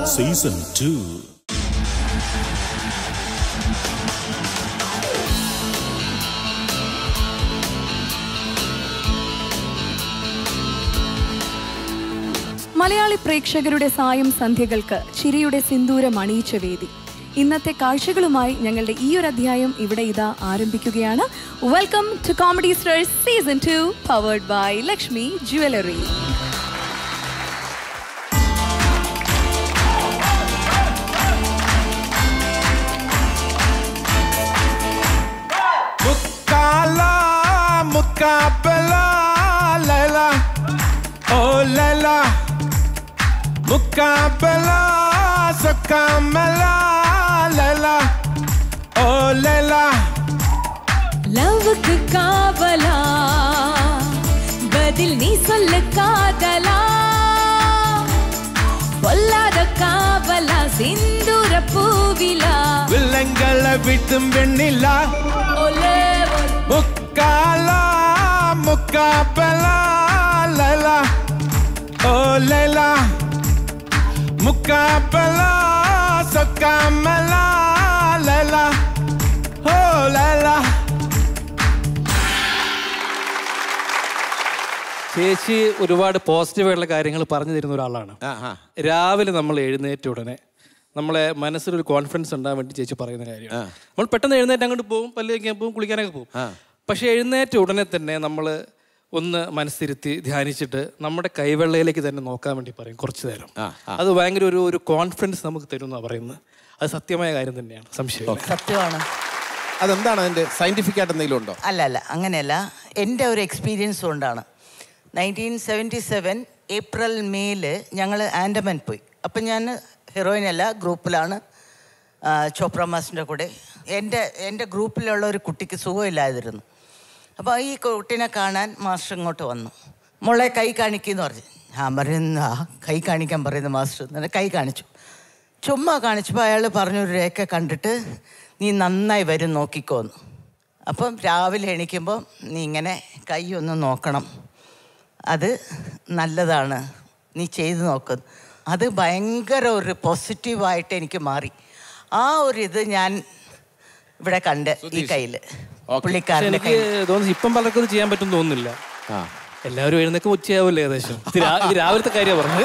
Season two Malayali പ്രേക്ഷകരുടെ സായം സന്ധ്യകൾക്ക് ചിരിയുടെ സിന്ദൂരം അണിയിച്ച വേദി ഇന്നത്തെ കാഴ്ചകളുമായി ഞങ്ങളുടെ ഈ ഒരു അധ്യായം ഇവിടെ ഇതാ ആരംഭിക്കുകയാണ് welcome to comedy stars season two powered by Lakshmi jewellery Mukala, mukabala, Laila, oh Laila, mukabala, sakamala, Laila, oh Laila. லவ்வுக்கு காவலா பதில் நீ சொல்ல காதலா பொல்லாத காவலா சிந்துர பூவிலா വില്ലങ്ങളെ വിട്ടും വെണ്ണില്ല ஒலே മുക്കാല മുക്കാബല ലൈല ഓ ലൈല മുക്കാബല സക്കാമല ലൈല ഓ ലൈല ചേച്ചി ഒരുപാട് പോസിറ്റീവായിട്ടുള്ള കാര്യങ്ങൾ പറഞ്ഞു തരുന്ന ഒരാളാണ് രാവിലെ നമ്മൾ എഴുന്നേറ്റ ഉടനെ നമ്മളെ മനസ്സിലൊരു കോൺഫിഡൻസ് ഉണ്ടാകാൻ വേണ്ടി ചേച്ചി പറയുന്ന കാര്യമാണ് നമ്മൾ പെട്ടെന്ന് എഴുന്നേറ്റ് അങ്ങോട്ട് പോകും പല്ല് വയ്ക്കാൻ പോകും കുളിക്കാനൊക്കെ പോകും പക്ഷെ എഴുന്നേറ്റ ഉടനെ തന്നെ നമ്മൾ ഒന്ന് മനസ്സിരുത്തി ധ്യാനിച്ചിട്ട് നമ്മുടെ കൈവെള്ളയിലേക്ക് തന്നെ നോക്കാൻ വേണ്ടി പറയും കുറച്ച് നേരം അത് ഭയങ്കര ഒരു ഒരു കോൺഫിഡൻസ് നമുക്ക് തരും എന്നാണ് പറയുന്നത് അത് സത്യമായ കാര്യം തന്നെയാണ് സംശയം സത്യമാണ് അതെന്താണ് അതിന്റെ സയന്റിഫിക് ആയിട്ട് എന്തെങ്കിലും ഉണ്ടോ അല്ല അല്ല അങ്ങനെയല്ല എൻ്റെ ഒരു എക്സ്പീരിയൻസ് കൊണ്ടാണ് നയൻറ്റീൻ സെവൻറ്റി സെവൻ ഏപ്രിൽ മേയിൽ ഞങ്ങൾ ആൻഡമാൻ പോയി അപ്പം ഞാൻ ഹീറോയിൻ അല്ല ഗ്രൂപ്പിലാണ് ആ, ചോപ്ര മാസ്റ്ററിൻ്റെ കൂടെ എൻ്റെ എൻ്റെ ഗ്രൂപ്പിലുള്ള ഒരു കുട്ടിക്ക് സുഖമില്ലാതിരുന്നു അപ്പോൾ ഈ കുട്ടീനെ കാണാൻ മാസ്റ്റർ ഇങ്ങോട്ട് വന്നു മോളെ കൈ കാണിക്കുന്നു പറഞ്ഞു ഞാൻ പറയുന്ന "ആ, കൈ കാണിക്കാൻ പറയുന്നു മാസ്റ്റർ എന്നിട്ട് കൈ കാണിച്ചു ചുമ്മാ കാണിച്ചപ്പോൾ അയാൾ പറഞ്ഞൊരു രേഖ കണ്ടിട്ട് നീ നന്നായി വരും നോക്കിക്കോന്ന് അപ്പം രാവിലെ എണീക്കുമ്പോൾ നീ ഇങ്ങനെ കൈ ഒന്ന് നോക്കണം അത് നല്ലതാണ് നീ ചെയ്ത് നോക്കുന്നു അത് ഭയങ്കര ഒരു പോസിറ്റീവായിട്ട് എനിക്ക് മാറി ആ ഒരു ഇത് ഞാൻ ഇവിടെ കണ്ട് ഈ കയ്യിൽ പക്ഷെ പുള്ളിക്കാരൻ്റെ എനിക്ക് കയ്യിൽ തോന്നുന്നു ഇപ്പം പലർക്കും ഇത് ചെയ്യാൻ പറ്റും തോന്നുന്നില്ല എല്ലാവരും എഴുന്നേക്കും ഉച്ചയാവില്ലേ ഏകദേശം ഇത് രാ- ഇത് രാവിലത്തെ കാര്യമാണ് പറഞ്ഞത്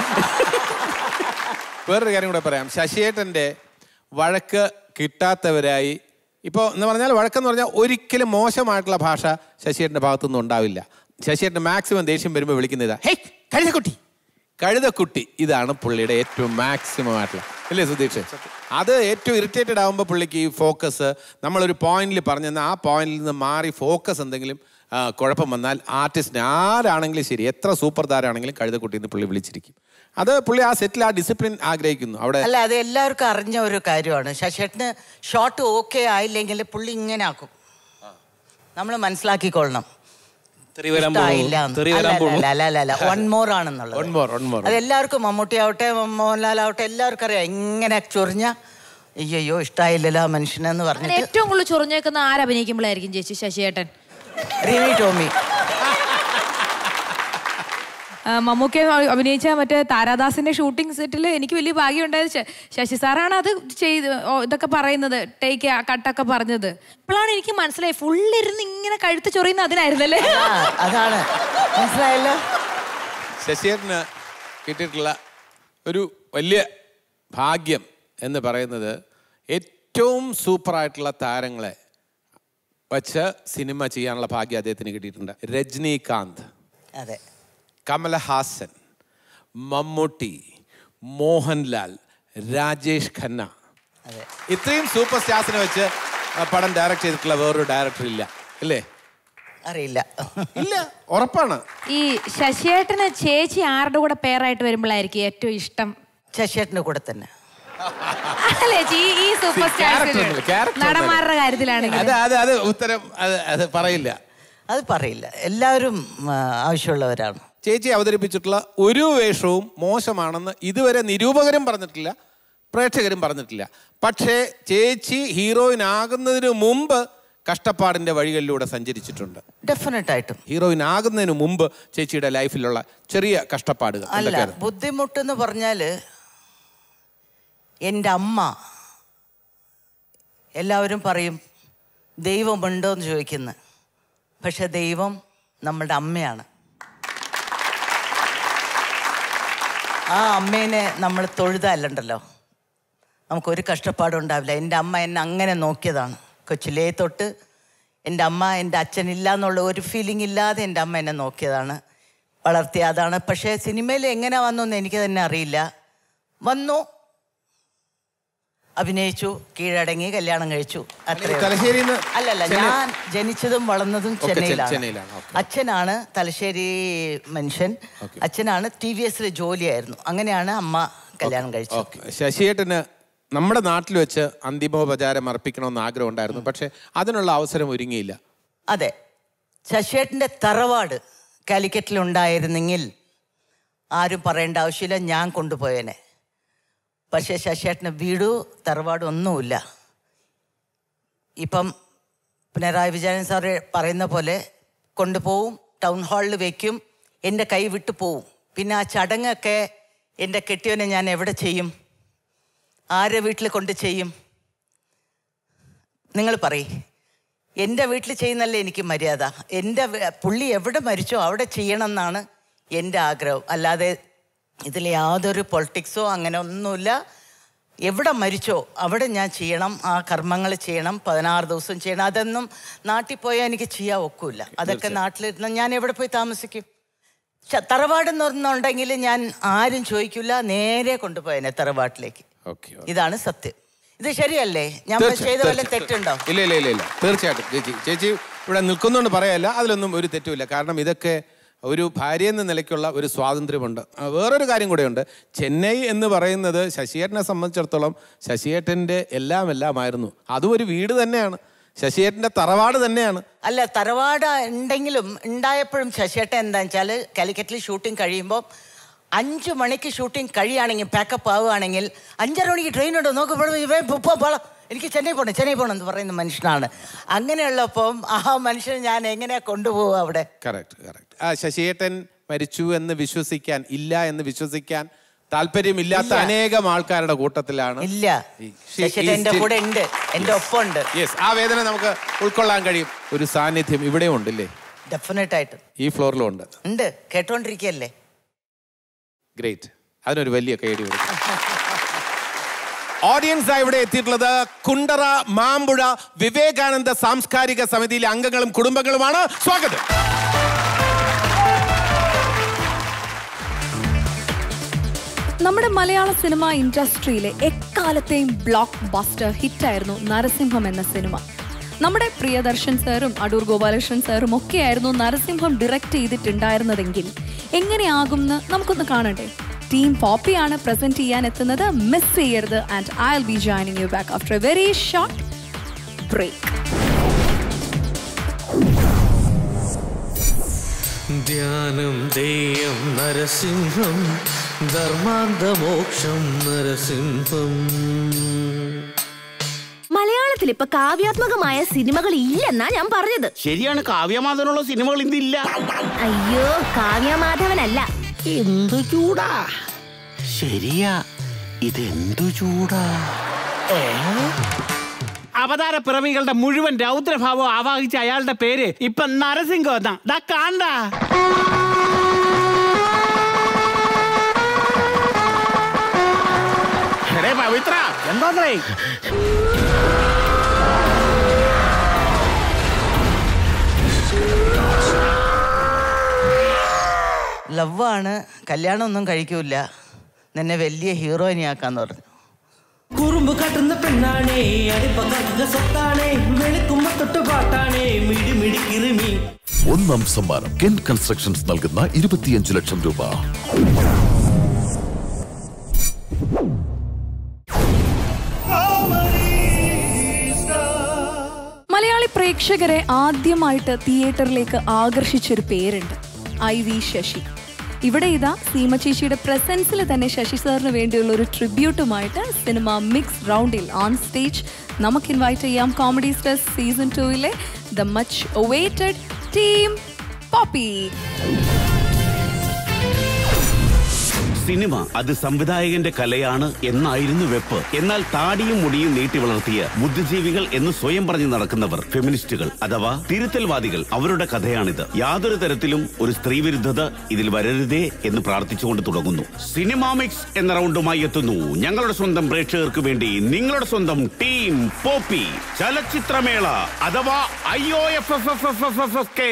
വേറൊരു കാര്യം കൂടെ പറയാം ശശിയേട്ടൻ്റെ വഴക്ക് കിട്ടാത്തവരായി ഇപ്പോൾ എന്ന് പറഞ്ഞാൽ വഴക്കെന്ന് പറഞ്ഞാൽ ഒരിക്കലും മോശമായിട്ടുള്ള ഭാഷ ശശിയേട്ടൻ്റെ ഭാഗത്തുനിന്നും ഉണ്ടാവില്ല ശശിയേട്ടൻ്റെ മാക്സിമം ദേഷ്യം വരുമ്പോൾ വിളിക്കുന്ന ഇതാ ഹേയ് കഴുതക്കുട്ടി കഴുതക്കുട്ടി ഇതാണ് പുള്ളിയുടെ ഏറ്റവും മാക്സിമം ആയിട്ടുള്ള അല്ലേ സുധീഷ് അത് ഏറ്റവും ഇറിറ്റേറ്റഡ് ആകുമ്പോൾ പുള്ളിക്ക് ഈ ഫോക്കസ് നമ്മളൊരു പോയിന്റിൽ പറഞ്ഞു തന്നാൽ ആ പോയിന്റിൽ നിന്ന് മാറി ഫോക്കസ് എന്തെങ്കിലും ആ, കുഴപ്പം വന്നാൽ ആർട്ടിസ്റ്റിന് ആരാണെങ്കിലും ശരി എത്ര സൂപ്പർ താരാണെങ്കിലും കഴുതക്കുട്ടി എന്ന് പുള്ളി വിളിച്ചിരിക്കും അത് പുള്ളി ആ സെറ്റിൽ ആ ഡിസിപ്ലിൻ ആഗ്രഹിക്കുന്നു അവിടെ അല്ല അത് എല്ലാവർക്കും അറിഞ്ഞ ഒരു കാര്യമാണ് ശശേട്ടന് ഷോട്ട് ഓക്കെ ആയില്ലെങ്കിൽ പുള്ളി ഇങ്ങനെ ആക്കും നമ്മൾ മനസ്സിലാക്കിക്കൊള്ളണം തെറി വരാൻ ഇഷ്ടായില്ല പോകുന്നു തെറി വരാൻ പോകുന്നു അല്ല അല്ല അല്ല വൺ മോർ ആണെന്നുള്ളത് One more, one more. അത് എല്ലാവർക്കും മമ്മൂട്ടി ആവട്ടെ മോഹൻലാൽ ആവട്ടെ എല്ലാവർക്കും അറിയാം ഇങ്ങനെ ചൊറിഞ്ഞ അയ്യോ ഇഷ്ടായില്ലല്ലോ ആ മനുഷ്യനെന്ന് അങ്ങനെ പറഞ്ഞിട്ട് ഏറ്റവും കൂടുതൽ ചൊറിഞ്ഞേക്കുന്ന ആരഭിനയിക്കുമ്പോഴായിരിക്കും ചേച്ചി ശശിയേട്ടൻ റിമി ടോമി ആ, മമ്മൂക്ക അഭിനയിച്ച മറ്റേ താരാദാസിന്റെ ഷൂട്ടിംഗ് സെറ്റിൽ എനിക്ക് വലിയ ഭാഗ്യം ഉണ്ടായത് ശ- ശശി സാറാണ് അത് ചെയ്ത് ഓ, ഇതൊക്കെ പറയുന്നത് ടേക്ക് കട്ടൊക്കെ പറഞ്ഞത് ഇപ്പോഴാണ് എനിക്ക് മനസ്സിലായി ഫുള്ളിരുന്ന് ഇങ്ങനെ കഴുത്ത് ചൊറിയുന്ന അതിനായിരുന്നല്ലേ ആ, അതാണ് മനസ്സിലായല്ലോ ശശിയേട്ടന് കിട്ടിയിട്ടുള്ള ഒരു വലിയ ഭാഗ്യം എന്ന് പറയുന്നത് ഏറ്റവും സൂപ്പറായിട്ടുള്ള താരങ്ങളെ വച്ച് സിനിമ ചെയ്യാനുള്ള ഭാഗ്യം അദ്ദേഹത്തിന് കിട്ടിയിട്ടുണ്ട് രജനീകാന്ത് അതെ കമലഹാസൻ മമ്മൂട്ടി മോഹൻലാൽ രാജേഷ് ഖന്ന അതെ ഇത്രയും സൂപ്പർ സ്റ്റാർസിനെ വെച്ച് ആ പടം ഡയറക്റ്റ് ചെയ്തിട്ടുള്ള വേറൊരു ഡയറക്ടർ ഇല്ല അല്ലേ അറിയില്ല ഇല്ല ഉറപ്പാണ് ഈ ശശിയേട്ടന് ചേച്ചി ആരുടെ കൂടെ പേരായിട്ട് വരുമ്പോഴായിരിക്കും ഏറ്റവും ഇഷ്ടം ശശിയേട്ടൻ്റെ കൂടെ തന്നെ അല്ലേ ചേച്ചി ഈ- ഈ സൂപ്പർ character സ്റ്റാർസിന് ഒന്നുമില്ല, character നടന്മാരുടെ കാര്യത്തിലാണെങ്കിൽ അത് അത് അത് ഉത്തരം അത് അത് പറയില്ല അത് പറയില്ല എല്ലാവരും ആ, ആവശ്യമുള്ളവരാണ് ചേച്ചി അവതരിപ്പിച്ചിട്ടുള്ള ഒരു വേഷവും മോശമാണെന്ന് ഇതുവരെ നിരൂപകരും പറഞ്ഞിട്ടില്ല പ്രേക്ഷകരും പറഞ്ഞിട്ടില്ല പക്ഷേ ചേച്ചി ഹീറോയിൻ ആകുന്നതിന് മുമ്പ് കഷ്ടപ്പാടിന്റെ വഴികളിലൂടെ സഞ്ചരിച്ചിട്ടുണ്ട് ഡെഫിനറ്റ് ആയിട്ടും ഹീറോയിൻ ആകുന്നതിന് മുമ്പ് ചേച്ചിയുടെ ലൈഫിലുള്ള ചെറിയ കഷ്ടപ്പാടുകൾ അല്ല എന്തൊക്കെയാണ്? ബുദ്ധിമുട്ടെന്ന് പറഞ്ഞാൽ എൻ്റെ അമ്മ എല്ലാവരും പറയും ദൈവമുണ്ടോ എന്ന് ചോദിക്കുന്നു പക്ഷെ ദൈവം നമ്മളുടെ അമ്മയാണ് ആ അമ്മേനെ നമ്മൾ തൊഴുതല്ലുണ്ടല്ലോ നമുക്കൊരു കഷ്ടപ്പാടും ഉണ്ടാവില്ല എൻ്റെ അമ്മ എന്നെ അങ്ങനെ നോക്കിയതാണ് കൊച്ചിലേ തൊട്ട് എൻ്റെ അമ്മ എൻ്റെ അച്ഛനില്ല എന്നുള്ള ഒരു ഫീലിംഗ് ഇല്ലാതെ എൻ്റെ അമ്മ എന്നെ നോക്കിയതാണ് വളർത്തിയ അതാണ് പക്ഷേ സിനിമയിൽ എങ്ങനെ വന്നു എന്ന് എനിക്ക് തന്നെ അറിയില്ല വന്നു അഭിനയിച്ചു കീഴടങ്ങി കല്യാണം കഴിച്ചു അത്രേ തലശ്ശേരിയിൽ നിന്ന് അല്ലല്ല ചെന്നൈ- ഞാൻ ജനിച്ചതും വളർന്നതും ഓക്കേ, ചെ- ചെന്നൈയിലാണ് ചെന്നൈയിലാണ്, ഓക്കേ. അച്ഛനാണ് തലശ്ശേരി മനുഷ്യൻ ഓക്കേ. അച്ഛനാണ് ടി വി എസിൽ ജോലിയായിരുന്നു അങ്ങനെയാണ് അമ്മ കല്യാണം കഴിച്ചത് ഓക്കെ ശശിയേട്ടന് നമ്മുടെ നാട്ടിൽ വെച്ച് അന്തിമോപചാരം അർപ്പിക്കണമെന്ന് ആഗ്രഹം ഉണ്ടായിരുന്നു പക്ഷെ അതിനുള്ള അവസരം ഒരുങ്ങിയില്ല അതെ ശശിയേട്ടൻ്റെ തറവാട് കാലിക്കറ്റിൽ ഉണ്ടായിരുന്നെങ്കിൽ ആരും പറയേണ്ട ആവശ്യമില്ല ഞാൻ കൊണ്ടുപോയേനെ പക്ഷേ ശശിയേട്ടന് വീടു തറവാടും ഒന്നുമില്ല ഇപ്പം പിണറായി വിജയൻ സാറ് പറയുന്ന പോലെ കൊണ്ടുപോവും ടൗൺ ഹാളിൽ വെക്കും എൻ്റെ കൈ വിട്ടു പോവും പിന്നെ ആ ചടങ്ങൊക്കെ എൻ്റെ കെട്ടിയവനെ ഞാൻ എവിടെ ചെയ്യും ആരെ വീട്ടിൽ കൊണ്ട് ചെയ്യും നിങ്ങൾ പറയ് എൻ്റെ വീട്ടിൽ ചെയ്യുന്നല്ലേ എനിക്ക് മര്യാദ എൻ്റെ വ- പുള്ളി എവിടെ മരിച്ചോ അവിടെ ചെയ്യണം എന്നാണ് എൻ്റെ ആഗ്രഹം അല്ലാതെ ഇതിൽ യാതൊരു പൊളിറ്റിക്സോ അങ്ങനെ ഒന്നുമില്ല എവിടെ മരിച്ചോ അവിടെ ഞാൻ ചെയ്യണം ആ കർമ്മങ്ങൾ ചെയ്യണം പതിനാറ് ദിവസം ചെയ്യണം അതൊന്നും നാട്ടിൽ പോയാൽ എനിക്ക് ചെയ്യാൻ ഒക്കില്ല അതൊക്കെ നാട്ടിലിരുന്ന ഞാൻ എവിടെ പോയി താമസിക്കും ശ- തറവാടെന്ന് പറഞ്ഞുണ്ടെങ്കിൽ ഞാൻ ആരും ചോദിക്കില്ല നേരെ കൊണ്ടുപോയനെ തറവാട്ടിലേക്ക് ഓക്കെ ഇതാണ് സത്യം ഇത് ശരിയല്ലേ ഞാൻ ചെയ്ത വല്ല തെറ്റുണ്ടോ ഇല്ല ഇല്ല ഇല്ല ഇല്ല തീർച്ചയായിട്ടും ചേച്ചി ചേച്ചി ഇവിടെ നിൽക്കുന്നുണ്ട് പറയല്ല അതിലൊന്നും ഒരു തെറ്റുമില്ല കാരണം ഇതൊക്കെ ഒരു ഭാര്യ എന്ന നിലയ്ക്കുള്ള ഒരു സ്വാതന്ത്ര്യമുണ്ട് ആ, വേറൊരു കാര്യം കൂടെയുണ്ട് ചെന്നൈ എന്ന് പറയുന്നത് ശശിയേട്ടനെ സംബന്ധിച്ചിടത്തോളം ശശിയേട്ടൻ്റെ എല്ലാം എല്ലാമായിരുന്നു അതും ഒരു വീട് തന്നെയാണ് ശശിയേട്ടൻ്റെ തറവാട് തന്നെയാണ് അല്ല തറവാട് ഉണ്ടെങ്കിലും ഉണ്ടായപ്പോഴും ശശിയേട്ടൻ എന്താ വെച്ചാൽ കാലിക്കറ്റിൽ ഷൂട്ടിംഗ് കഴിയുമ്പോൾ അഞ്ച് മണിക്ക് ഷൂട്ടിംഗ് കഴിയുകയാണെങ്കിൽ പാക്കപ്പ് ആവുകയാണെങ്കിൽ അഞ്ചര മണിക്ക് ട്രെയിൻ ഉണ്ടോ നോക്ക് ഇവിടെ ഇവൻ പോ പോളാം എനിക്ക് ചെന്നൈ പോകണം ചെന്നൈ പോകണം എന്ന് പറയുന്ന മനുഷ്യനാണ് അങ്ങനെയുള്ളപ്പം ആ മനുഷ്യനെ ഞാൻ എങ്ങനെയാ കൊണ്ടുപോകുക അവിടെ കറക്റ്റ് കറക്റ്റ് ആ ശശിയേട്ടൻ മരിച്ചു എന്ന് വിശ്വസിക്കാൻ ഇല്ല എന്ന് വിശ്വസിക്കാൻ താല്പര്യമില്ലാത്ത ഇല്ല. അനേകം ആൾക്കാരുടെ കൂട്ടത്തിലാണ് ഇല്ല ഈ- ശശിയേട്ടൻ എൻ്റെ ഈ- കൂടെ ഉണ്ട് എൻ്റെ ഒപ്പം ഉണ്ട് യെസ് ആ വേദന നമുക്ക് ഉൾക്കൊള്ളാൻ കഴിയും ഒരു സാന്നിധ്യം ഇവിടെയും ഉണ്ടല്ലേ ഡെഫിനറ്റ് ആയിട്ട് ഈ ഫ്ലോറിലും ഉണ്ട് ഉണ്ട് കേട്ടോണ്ടിരിക്കല്ലേ ഗ്രേറ്റ് അതിനൊരു വലിയ കൈയടി കൊടുക്കും ഓഡിയൻസ് ആയി ഇവിടെ എത്തിയിട്ടുള്ളത് കുണ്ടറ മാമ്പുഴ വിവേകാനന്ദ സാംസ്കാരിക സമിതിയിലെ അംഗങ്ങളും കുടുംബങ്ങളുമാണ് സ്വാഗതം നമ്മുടെ മലയാള സിനിമ ഇൻഡസ്ട്രിയിലെ എക്കാലത്തെയും ബ്ലോക്ക് ബസ്റ്റർ ഹിറ്റായിരുന്നു നരസിംഹം എന്ന സിനിമ നമ്മുടെ പ്രിയദർശൻ സാറും അടൂർ ഗോപാലകൃഷ്ണൻ സാറും ഒക്കെയായിരുന്നു നരസിംഹം ഡയറക്റ്റ് ചെയ്തിട്ടുണ്ടായിരുന്നതെങ്കിൽ എങ്ങനെയാകുമെന്ന് നമുക്കൊന്ന് കാണണ്ടേ ടീം പോപ്പിയാണ് പ്രസന്റ് ചെയ്യാൻ എത്തുന്നത് മിസ് ചെയ്യരുത് and I will be joining you back after a very short break ധ്യാനം ദേയം നരസിംഹം ധർമാന്തമോക്ഷം നരസിംഹം മലയാളത്തിൽ ഇപ്പൊ കാവ്യാത്മകമായ സിനിമകൾ ഇല്ലെന്നാ ഞാൻ പറഞ്ഞത് ശരിയാണ് കാവ്യമാധവനുള്ള സിനിമകൾ ഇന്നില്ല അയ്യോ കാവ്യമാധവനല്ല എന്തു ചൂടാ ശരിയാ ഇതെന്തു ചൂടാ അവതാര പിറവികളുടെ മുഴുവൻ രൗദ്രഭാവം ആവാഹിച്ച അയാളുടെ പേര് ഇപ്പൊ നരസിംഹം എന്നാ ദാ കാണ്ട എടേ പവിത്ര എന്താ ലവാണ് കല്യാണമൊന്നും കഴിക്കൂല നിന്നെ വലിയ ഹീറോയിനിയാക്കാന്ന് പറഞ്ഞു കുറുമ്പ് കാട്ടുന്ന പെണ്ണാണേ അടിപ്പ സ്വത്താണേ വെളുക്കുമ്പോ തൊട്ട് പാട്ടാണേ മിടി മിടി കിരുമി ഒന്നാം സമ്മാനം കെൻ കൺസ്ട്രക്ഷൻസ് നൽകുന്ന ഇരുപത്തിയഞ്ച് ലക്ഷം രൂപ മലയാളി പ്രേക്ഷകരെ ആദ്യമായിട്ട് തിയേറ്ററിലേക്ക് ആകർഷിച്ചൊരു പേരുണ്ട് ഐ വി ശശി ഇവിടെ ഇതാ സീമ ചേച്ചിയുടെ പ്രസൻസിൽ തന്നെ ശശി സാറിന് വേണ്ടിയുള്ള ഒരു ട്രിബ്യൂട്ടുമായിട്ട് സിനിമ മിക്സ് റൗണ്ടിൽ ഓൺ സ്റ്റേജ് നമുക്ക് ഇൻവൈറ്റ് ചെയ്യാം കോമഡി സ്റ്റാർസ് സീസൺ ടൂയിലെ the much awaited team Poppy cinema അത് സംവിധായകന്റെ കലയാണ് എന്നായിരുന്നു വെപ്പ് എന്നാൽ താടിയും മുടിയും നീട്ടി വളർത്തിയ ബുദ്ധിജീവികൾ എന്ന് സ്വയം പറഞ്ഞു നടക്കുന്നവർ ഫെമിനിസ്റ്റുകൾ അഥവാ തിരുത്തൽവാദികൾ അവരുടെ കഥയാണിത് യാതൊരു തരത്തിലും ഒരു സ്ത്രീവിരുദ്ധത ഇതിൽ വരരുതേ എന്ന് പ്രാർത്ഥിച്ചുകൊണ്ട് തുടങ്ങുന്നു സിനിമാമിക്സ് എന്ന റൗണ്ടുമായി എത്തുന്നു ഞങ്ങളുടെ സ്വന്തം പ്രേക്ഷകർക്ക് വേണ്ടി നിങ്ങളുടെ സ്വന്തം ടീം പോപ്പി ചലച്ചിത്രമേള അഥവാ I O F F F F F F K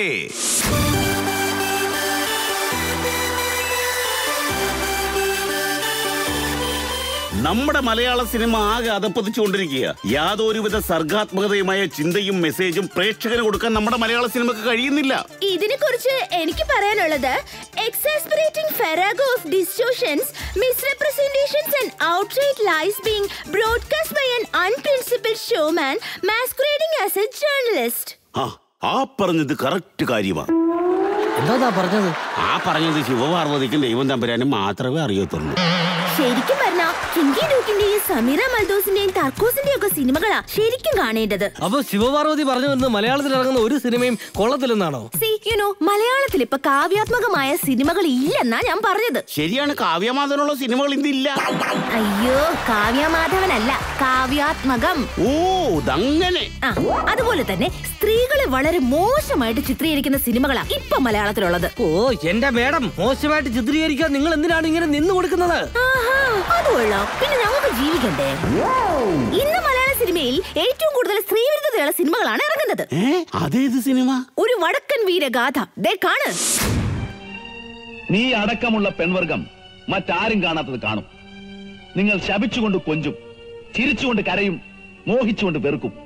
നമ്മുടെ മലയാള സിനിമ ആകെ അതപ്പതിച്ചുകൊണ്ടിരിക്കുക യാതൊരുവിധ സർഗാത്മകതയുമായ ചിന്തയും മെസ്സേജും പ്രേക്ഷകന് കൊടുക്കാൻ നമ്മുടെ മലയാള സിനിമക്ക് കഴിയുന്നില്ല ഇതിനെ കുറിച്ച് എനിക്ക് പറയാനുള്ളത് exasperating farrago of distortions misrepresentations and outright lies being broadcast by an unprincipled showman masquerading as a journalist ആ ആ പറഞ്ഞത് കറക്റ്റ് കാര്യമാണ് എന്താ പറഞ്ഞത് ആ പറഞ്ഞത് ശിവപാർവതിക്കും ദൈവം തമ്പുരാനും മാത്രമേ അറിയത്തുള്ളൂ ശരിക്കും പറഞ്ഞാ കിങ്കി ഡൂക്കിന്റെയും സമീറ മൽദോസിന്റെയും തർക്കോസിന്റെയും ഒക്കെ സിനിമകളാ ശരിക്കും കാണേണ്ടത് അപ്പൊ ശിവപാർവതി പറഞ്ഞു വരുന്നത് മലയാളത്തിൽ ഇറങ്ങുന്ന ഒരു സിനിമയും കൊള്ളത്തില്ലെന്നാണോ സി യുനോ മലയാളത്തിൽ ഇപ്പൊ കാവ്യാത്മകമായ സിനിമകൾ ഇല്ലെന്നാ ഞാൻ പറഞ്ഞത് ശരിയാണ് കാവ്യമാധവനുള്ള സിനിമകൾ ഇന്നില്ല അയ്യോ കാവ്യമാധവനല്ല കാവ്യാത്മകം ഓ ഇതങ്ങനെ ആ അതുപോലെ തന്നെ സ്ത്രീകളെ വളരെ മോശമായിട്ട് ചിത്രീകരിക്കുന്ന സിനിമകളാ ഇപ്പൊ മലയാളത്തിലുള്ളത് ഓ എന്റെ മേഡം മോശമായിട്ട് ചിത്രീകരിക്കാൻ നിങ്ങൾ എന്തിനാണ് ഇങ്ങനെ നിന്ന് കൊടുക്കുന്നത് ആഹാ, അത് കൊള്ളാം പിന്നെ ഞങ്ങൾക്ക് ജീവിക്കണ്ടേ ഇന്ന് മലയാള സിനിമയിൽ ഏറ്റവും കൂടുതൽ സ്ത്രീവിരുദ്ധതയുള്ള സിനിമകളാണ് ഇറങ്ങുന്നത് അതേത് സിനിമ ഒരു വടക്കൻ വീരഗാഥ ദേ കാണ് നീ അടക്കമുള്ള പെൺവർഗം മറ്റാരും കാണാത്തത് കാണും നിങ്ങൾ ശപിച്ചുകൊണ്ട് കൊഞ്ചും ചിരിച്ചുകൊണ്ട് കരയും മോഹിച്ചുകൊണ്ട് വെറുക്കും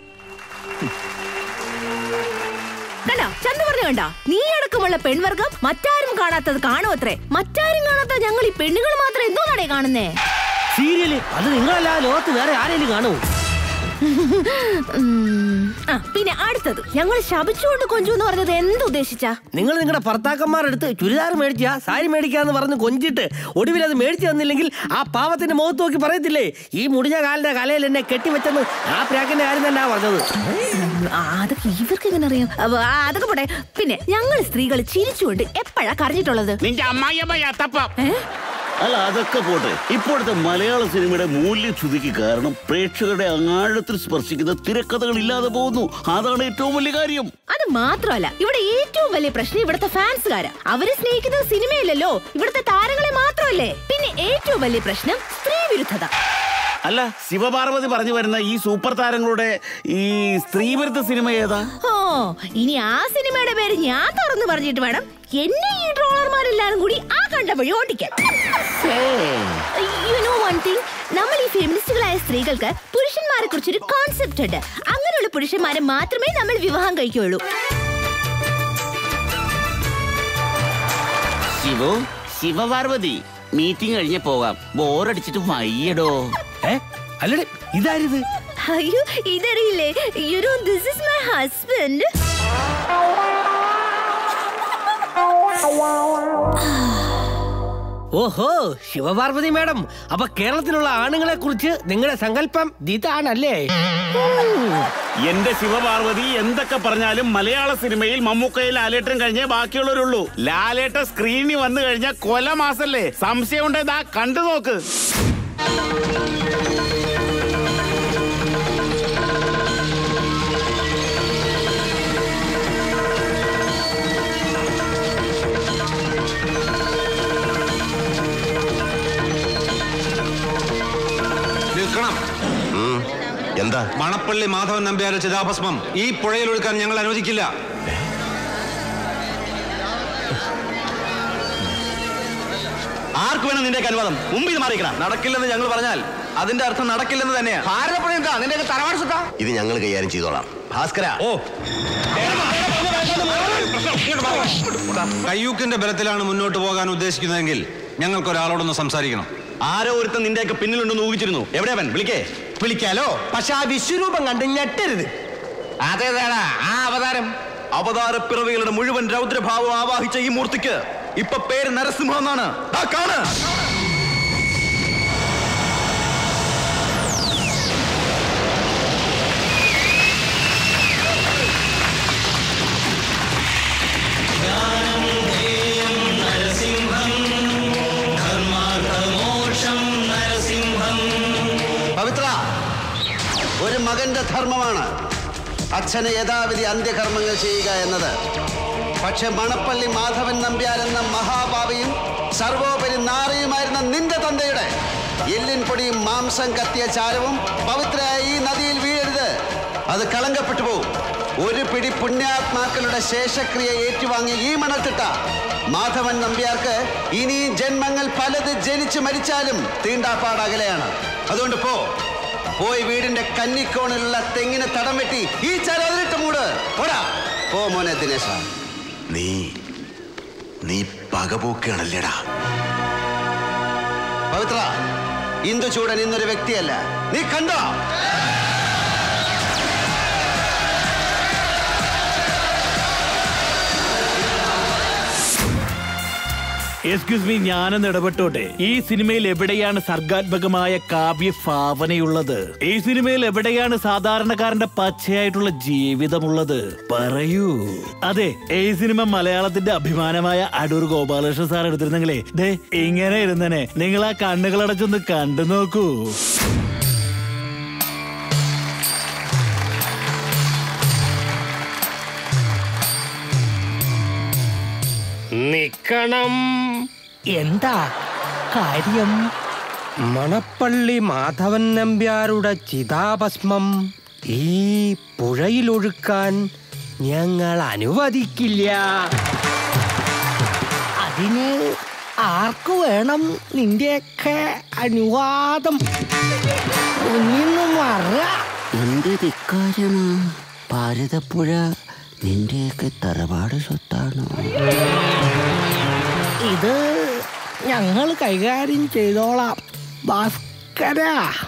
കണ്ടോ ചന്ത പറഞ്ഞു കണ്ട നീ അടക്കമുള്ള പെൺവർഗം മറ്റാരും കാണാത്തത് കാണുമത്രേ മറ്റാരും കാണാത്ത ഞങ്ങൾ ഈ പെണ്ണുങ്ങൾ മാത്രം എന്തോന്നാടേ കാണുന്നേ സീരിയല് അത് നിങ്ങളല്ല ലോകത്ത് വേറെ ആരെങ്കിലും കാണൂ ഉം, ആ പിന്നെ അടുത്തത് ഞങ്ങൾ ശപിച്ചുകൊണ്ട് കൊഞ്ചു എന്ന് പറഞ്ഞത് എന്തുദ്ദേശിച്ചാ നിങ്ങൾ നിങ്ങളുടെ ഭർത്താക്കന്മാരെടുത്ത് ചുരിദാർ മേടിച്ചാ സാരി മേടിക്കാന്ന് പറഞ്ഞ് കൊഞ്ചിട്ട് ഒടുവിൽ അത് മേടിച്ചു തന്നില്ലെങ്കിൽ ആ പാവത്തിന്റെ മുഖത്ത് നോക്കി പറയത്തില്ലേ ഈ മുടിഞ്ഞ കാലിന്റെ കലയിൽ എന്നെ കെട്ടിവെച്ചെന്ന് ആ പ്രാക്കിന്റെ കാര്യം തന്നെ പറഞ്ഞത് ആ, അതൊക്കെ ഇവർക്ക് എങ്ങനെ അറിയാം അവ, ആ, അതൊക്കെ പോട്ടെ പിന്നെ ഞങ്ങൾ സ്ത്രീകൾ ചിരിച്ചുകൊണ്ട് എപ്പോഴാ കരഞ്ഞിട്ടുള്ളത് നിന്റെ അമ്മായിയമ്മ അല്ല അതൊക്കെ പോട്ടെ ഇപ്പോഴത്തെ മലയാള സിനിമയുടെ മൂല്യച്യുതിക്ക് കാരണം പ്രേക്ഷകരുടെ ആഴത്തിൽ സ്പർശിക്കുന്ന തിരക്കഥകൾ ഇല്ലാതെ പോകുന്നു അതാണ് ഏറ്റവും വലിയ കാര്യം അത് മാത്രമല്ല ഇവിടെ ഏറ്റവും വലിയ പ്രശ്നം ഇവിടുത്തെ ഫാൻസുകാരാ അവരെ സ്നേഹിക്കുന്നത് സിനിമയില്ലല്ലോ ഇവിടുത്തെ താരങ്ങളെ മാത്രമല്ലേ പിന്നെ ഏറ്റവും വലിയ പ്രശ്നം സ്ത്രീ വിരുദ്ധത അല്ല ശിവപാർവതി പറഞ്ഞു വരുന്ന ഈ സൂപ്പർ താരങ്ങളുടെ ഈ സ്ത്രീവിരുദ്ധ സിനിമ ഏതാ ഓ ഇനി ആ സിനിമയുടെ പേര് ഞാൻ തുറന്നു പറഞ്ഞിട്ട് വേണം എന്നെ ഈ ട്രോളർമാരെല്ലാരും കൂടി ആ കണ്ട വഴി ഓടിക്കാൻ യു നോ വൺ തിങ് നമ്മൾ ഈ ഫെമിനിസ്റ്റുകളായ സ്ത്രീകൾക്ക് പുരുഷന്മാരെ കുറിച്ചൊരു കോൺസെപ്റ്റ് ഉണ്ട് അങ്ങനെയുള്ള പുരുഷന്മാരെ മാത്രമേ നമ്മൾ വിവാഹം കഴിക്കുകയുള്ളൂ ശിവു ശിവപാർവതി മീറ്റിംഗ് കഴിഞ്ഞ് പോകാം ബോറടിച്ചിട്ട് വയ്യടോ അല്ലടേ ഇതാരിത് അയ്യോ ഇതറിയില്ലേ you know this is my husband ഓഹോ ശിവപാർവതി മാഡം അപ്പൊ കേരളത്തിലുള്ള ആണുങ്ങളെ കുറിച്ച് നിങ്ങളുടെ സങ്കല്പം ഇതാണല്ലേ എന്റെ ശിവപാർവതി എന്തൊക്കെ പറഞ്ഞാലും മലയാള സിനിമയിൽ മമ്മൂക്കയിൽ ലാലേട്ടൻ കഴിഞ്ഞേ ബാക്കിയുള്ളവരുള്ളൂ ലാലേട്ട സ്ക്രീനിൽ വന്നു കഴിഞ്ഞാൽ കൊല മാസല്ലേ സംശയം ഉണ്ടേതാ കണ്ടു നോക്ക് നിൽക്കണം എന്താ മണപ്പള്ളി മാധവൻ നമ്പ്യാരെ ചിതാഭസ്മം ഈ പുഴയിൽ ഒഴുക്കാൻ ഞങ്ങൾ അനുവദിക്കില്ല ആർക്ക് വേണം നിന്റെ അനുവാദം മുമ്പിൽ മാറിക്കണം നടക്കില്ലെന്ന് ഞങ്ങൾ പറഞ്ഞാൽ അതിന്റെ അർത്ഥം നടക്കില്ലെന്ന് തന്നെയാണ് ഭാരതപ്പുഴ എന്താ നിന്റെ തറവാട് സുഖ ഇത് ഞങ്ങൾ കൈകാര്യം ചെയ്തോളാം ഭാസ്കര ഓ കയ്യൂക്കിന്റെ ബലത്തിലാണ് മുന്നോട്ട് പോകാൻ ഉദ്ദേശിക്കുന്നതെങ്കിൽ ഞങ്ങൾക്ക് ഒരാളോടൊന്ന് സംസാരിക്കണം ആരോ ഒരുത്തൻ നിന്റെയൊക്കെ പിന്നിലുണ്ടെന്ന് ഊഹിച്ചിരുന്നു എവിടെയാ അവൻ വിളിക്കേ വിളിക്കാലോ പക്ഷെ ആ വിശ്വരൂപം കണ്ട് ഞെട്ടരുത് അതേതാടാ ആ അവതാരം അവതാരപ്പിറവികളുടെ മുഴുവൻ രൗദ്രഭാവം ആവാഹിച്ച ഈ മൂർത്തിക്ക് ഇപ്പൊ പേര് നരസിംഹം എന്നാണ് ദാ കാണ് ധർമാ പവിത്ര ഒരു മകന്റെ ധർമ്മമാണ് അച്ഛന് യഥാവിധി അന്ത്യകർമ്മങ്ങൾ ചെയ്യുക എന്നത് പക്ഷെ മണപ്പള്ളി മാധവൻ നമ്പ്യാർ എന്ന മഹാഭാവിയും സർവോപരി നാറിയുമായിരുന്ന നിന്റെ തന്തയുടെ എല്ലിൻ പൊടിയും മാംസം കത്തിയ ചാരവും പവിത്രയായ ഈ നദിയിൽ വീഴരുത് അത് കളങ്കപ്പെട്ടു പോവും ഒരു പിടി പുണ്യാത്മാക്കളുടെ ശേഷക്രിയ ഏറ്റുവാങ്ങി ഈ മണത്തിട്ട മാധവൻ നമ്പ്യാർക്ക് ഇനി ജന്മങ്ങൾ പലത് ജനിച്ച് മരിച്ചാലും തീണ്ടാപ്പാടകലെയാണ് അതുകൊണ്ട് പോ പോയി വീടിന്റെ കന്നിക്കോണിലുള്ള തെങ്ങിന് തടം വെട്ടി ഈ ചരതിലിട്ട് മൂട് പോടാ പോ മോനെ ദിനേശ നീ നീ പകപോക്കുകയാണല്ലേടാ പവിത്ര ഇന്ദു ചൂടൻ ഇന്നൊരു വ്യക്തിയല്ല നീ കണ്ടോ എക്സ്ക്യൂസ് മീ ഞാനൊന്ന് ഇടപെട്ടോട്ടെ ഈ സിനിമയിൽ എവിടെയാണ് സർഗാത്മകമായ കാവ്യ ഭാവനയുള്ളത് ഈ സിനിമയിൽ എവിടെയാണ് സാധാരണക്കാരന്റെ പച്ചയായിട്ടുള്ള ജീവിതമുള്ളത് പറയൂ അതെ ഈ സിനിമ മലയാളത്തിന്റെ അഭിമാനമായ അടൂർ ഗോപാലകൃഷ്ണൻ സാർ എടുത്തിരുന്നെങ്കിലേ ദേ ഇങ്ങനെ ഇരുന്നനെ നിങ്ങൾ ആ കണ്ണുകളടച്ചൊന്ന് കണ്ടു നോക്കൂ നിക്കണം എന്താ കാര്യം മണപ്പള്ളി മാധവൻ നമ്പ്യാരുടെ ചിതാഭസ്മം ഈ പുഴയിലൊഴുക്കാൻ ഞങ്ങൾ അനുവദിക്കില്ല അതിന് ആർക്കു വേണം നിന്റെയൊക്കെ അനുവാദം ഒന്നിന്നു മറ എന്ത് ധിക്കാരമാ ഭാരതപ്പുഴ നിന്റെയൊക്കെ തറവാട് സ്വത്താണോ ഇത് ഞങ്ങൾ കൈകാര്യം ചെയ്തോളാം ഭാസ്കര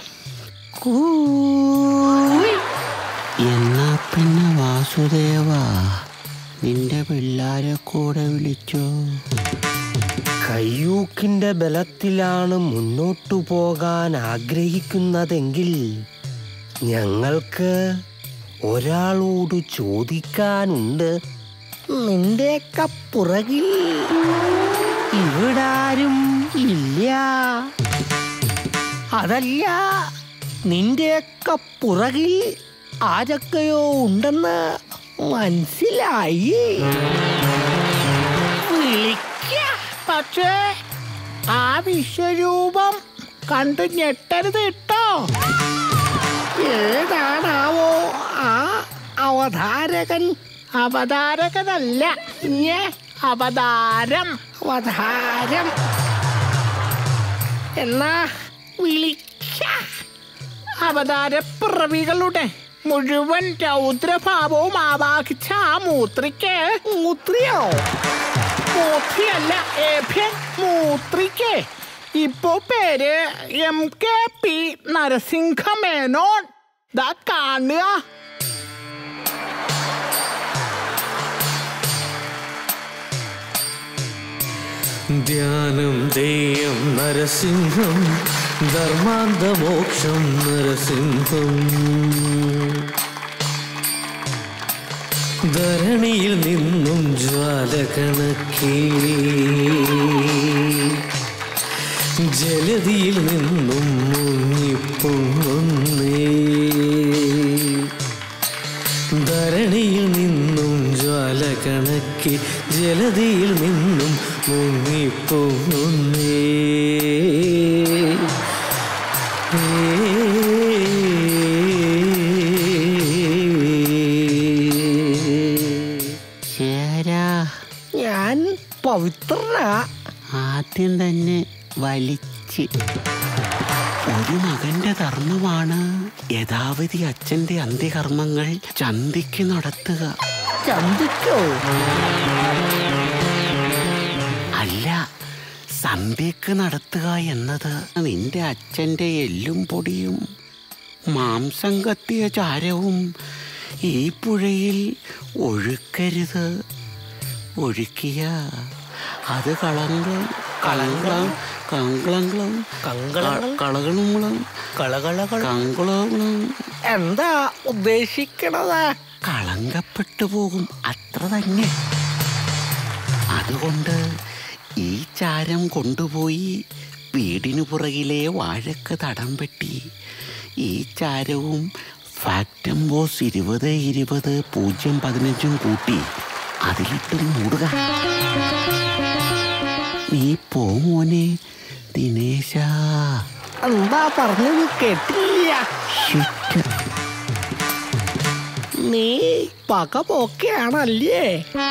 എന്നാ പിന്നെ വാസുദേവ നിന്റെ പിള്ളാരെ കൂടെ വിളിച്ചോ കയ്യൂക്കിന്റെ ബലത്തിലാണ് മുന്നോട്ടു പോകാൻ ആഗ്രഹിക്കുന്നതെങ്കിൽ ഞങ്ങൾക്ക് ഒരാളോട് ചോദിക്കാനുണ്ട് നിന്റെയൊക്കെ പുറകിൽ ഇവിടാരും ഇല്ല അതല്ല നിന്റെയൊക്കെ പുറകിൽ ആരൊക്കെയോ ഉണ്ടെന്ന് മനസ്സിലായി വിളിക്ക പക്ഷേ ആ വിശ്വരൂപം കണ്ടു ഞെട്ടരുത് കേട്ടോ ഏതാണാവോ ആ അവതാരകൻ അവതാരകനല്ല ഞെ അവതാരം അവതാരം എന്നാ വിളിക്ക അവതാരപ്പിറവികളുടെ മുഴുവൻ രൗദ്രഭാവവും ആവാഹിച്ച ആ മൂത്രിക്ക് മൂത്രിയോ മൂത്രിയല്ല ഏഭ്യൻ മൂത്രിക്ക് ഇപ്പോ പേര് M K P Narasimha Menon ദാ കാണുക ധ്യാനം ദേയം നരസിംഹം ധർമാന്തമോക്ഷം നരസിംഹം ധരണിയിൽ നിന്നും ജ്വാലകണക്കേ ജലതിയിൽ നിന്നും മുങ്ങിപ്പൊങ്ങുന്നേ ധരണിയിൽ നിന്നും ജ്വാല കണക്കി ജലതിയിൽ നിന്നും മുങ്ങിപ്പോകുന്നേ ശരാ ഞാൻ പവിത്രനാ ആദ്യം തന്നെ വലിച്ച് ഒരു മകന്റെ ധർമ്മമാണ് യഥാവധി അച്ഛന്റെ അന്ത്യകർമ്മങ്ങൾ ചന്തിക്ക് നടത്തുക ചന്തിക്കോ അല്ല സന്ധ്യക്ക് നടത്തുക എന്നത് നിന്റെ അച്ഛന്റെ എല്ലും പൊടിയും മാംസം കത്തിയ ചാരവും ഈ പുഴയിൽ ഒഴുക്കരുത് ഒഴുക്കിയ അത് കളങ്കം കളങ്കളം കങ്കളങ്ങളും കങ്കളങ്ങൾ? കളകളും കളകളകൾ കങ്കുളങ്ങളും എന്താ ഉദ്ദേശിക്കണത് കളങ്കപ്പെട്ടു പോകും അത്ര തന്നെ അതുകൊണ്ട് ഈ ചാരം കൊണ്ടുപോയി വീടിനു പുറകിലെ വാഴക്ക് തടം വെട്ടി ഈ ചാരവും ഫാക്ടംബോസ് ഇരുപത് ഇരുപത് പൂജ്യം പതിനഞ്ചും കൂട്ടി അതിലിട്ട് മൂടുക നീ പോ മോനെ ദിനേശ എന്താ പറഞ്ഞത് കേട്ടില്ല നീ പക പോക്കെയാണല്ലേ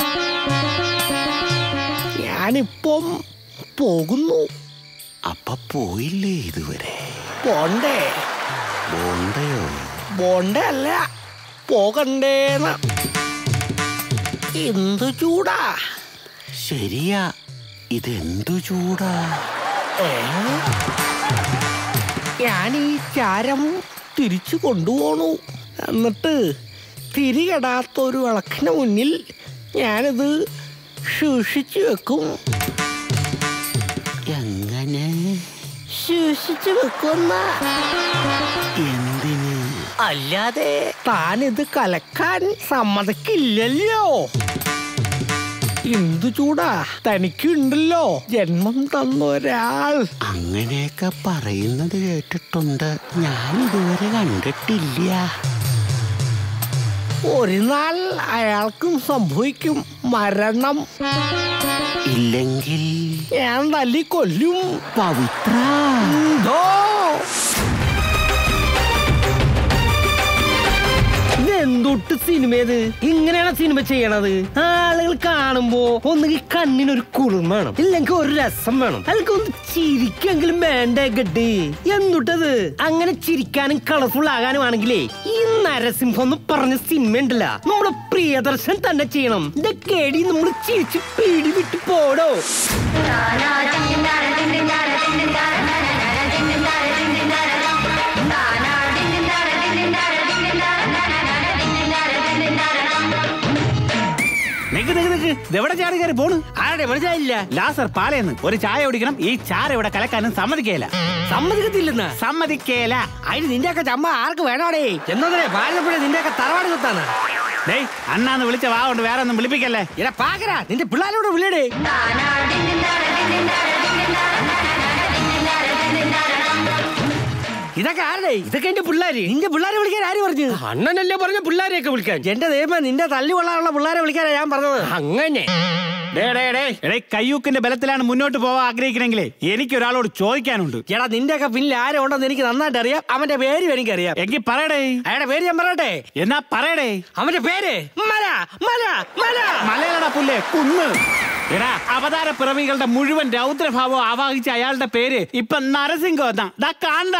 ഞാനിപ്പം പോകുന്നു അപ്പ പോയില്ലേ ഇതുവരെ പോണ്ടേ ബോണ്ടയോ പോണ്ടേ അല്ല പോകണ്ടേന്ന് എന്തു ചൂടാ ശരിയാ ഇതെന്തു ചൂടാ ഏ? ഞാൻ ഈ ചാരം തിരിച്ചു കൊണ്ടുപോണു എന്നിട്ട് തിരികെടാത്ത ഒരു വിളക്കിന് മുന്നിൽ ഞാനിത് സൂക്ഷിച്ചു വെക്കും എങ്ങനെ സൂക്ഷിച്ചു വെക്കുന്ന എന്തിന് അല്ലാതെ താനിത് കലക്കാൻ സമ്മതിക്കില്ലല്ലോ എന്തു ചൂടാ തനിക്കുണ്ടല്ലോ ജന്മം തന്ന ഒരാൾ അങ്ങനെയൊക്കെ പറയുന്നത് കേട്ടിട്ടുണ്ട് ഞാൻ ഇതുവരെ കണ്ടിട്ടില്ല ഒരു നാൾ അയാൾക്കും സംഭവിക്കും മരണം ഇല്ലെങ്കിൽ ഞാൻ തല്ലി കൊല്ലും പവിത്ര എന്തോ ഇതെന്തൊട്ട് സിനിമ ഇത് ഇങ്ങനെയാണ് സിനിമ ചെയ്യണത് ആളുകൾ കാണുമ്പോ ഒന്നുകിൽ കണ്ണിനൊരു കുളിർമ വേണം ഇല്ലെങ്കിൽ ഒരു രസം വേണം അല്ലെങ്കിൽ ഒന്ന് ചിരിക്കെങ്കിലും വേണ്ടേ ഗഡ് എന്തുട്ടത് അങ്ങനെ ചിരിക്കാനും കളർഫുൾ ആകാനും ആണെങ്കിലേ ഈ നരസിംഹം എന്ന് പറഞ്ഞ സിനിമ ഉണ്ടല്ല നമ്മുടെ പ്രിയദർശൻ തന്നെ ചെയ്യണം ഇതൊക്കെ എടി നമ്മൾ ചിരിച്ച് പീടി വിട്ട് പോടോ നിക്ക് നിക്ക് നിക്ക് ഇതെവിടെ ചാടി കയറി പോണ് ആരുടെ മനസ്സിലായില്ല ലാസർ പാലയെന്ന് ഒരു ചായ കുടിക്കണം ഈ ചാര ഇവിടെ കലക്കാനും സമ്മതിക്കേല സമ്മതിക്കത്തില്ലെന്ന് സമ്മതിക്കേല അതിന് നിന്റെ ഒക്കെ ചമ്മ ആർക്ക് വേണോടേ എന്നതേ പാലപ്പുഴ നിന്റെ ഒക്കെ തറവാട് കുത്താണ് ഡേയ് അണ്ണാന്ന് വിളിച്ച വാ കൊണ്ട് വേറെ ഒന്നും വിളിപ്പിക്കല്ലേ ഇടാ പാക്കരാ നിന്റെ പിള്ളേരോട് വിളിയടേ ഇതൊക്കെ ആരുടെ ഇതൊക്കെ എന്റെ പിള്ളേര് നിന്റെ പിള്ളേരെ വിളിക്കാൻ ആര് പറഞ്ഞു അണ്ണനല്ലേ പറഞ്ഞ പിള്ളേരെയൊക്കെ വിളിക്കാൻ എന്റെ ദൈവം നിന്റെ തല്ലി കൊള്ളാനുള്ള പിള്ളേരെ വിളിക്കാനാ ഞാൻ പറഞ്ഞത് അങ്ങനെ ഡേ ഡേ ഡേ എടേ കയ്യൂക്കിന്റെ ബലത്തിലാണ് മുന്നോട്ട് പോവാൻ ആഗ്രഹിക്കണമെങ്കിലേ എനിക്ക് ഒരാളോട് ചോദിക്കാനുണ്ട് എടാ നിന്റെ ഒക്കെ പിന്നിൽ ആരെ ഉണ്ടെന്ന് എനിക്ക് നന്നായിട്ട് അറിയാം അവന്റെ പേര് എനിക്ക് അറിയാം എങ്കിൽ പറയടേ അയാളുടെ പേര് ഞാൻ പറയട്ടെ എന്നാ പറയടേ അവന്റെ പേര് മല മല മല മലയാള പുല്ലേ കുന്ന് എടാ അവതാര പിറവികളുടെ മുഴുവൻ രൗദ്രഭാവം ആവാഹിച്ച അയാളുടെ പേര് ഇപ്പൊ നരസിംഹം എന്നാ ദാ കാണ്ട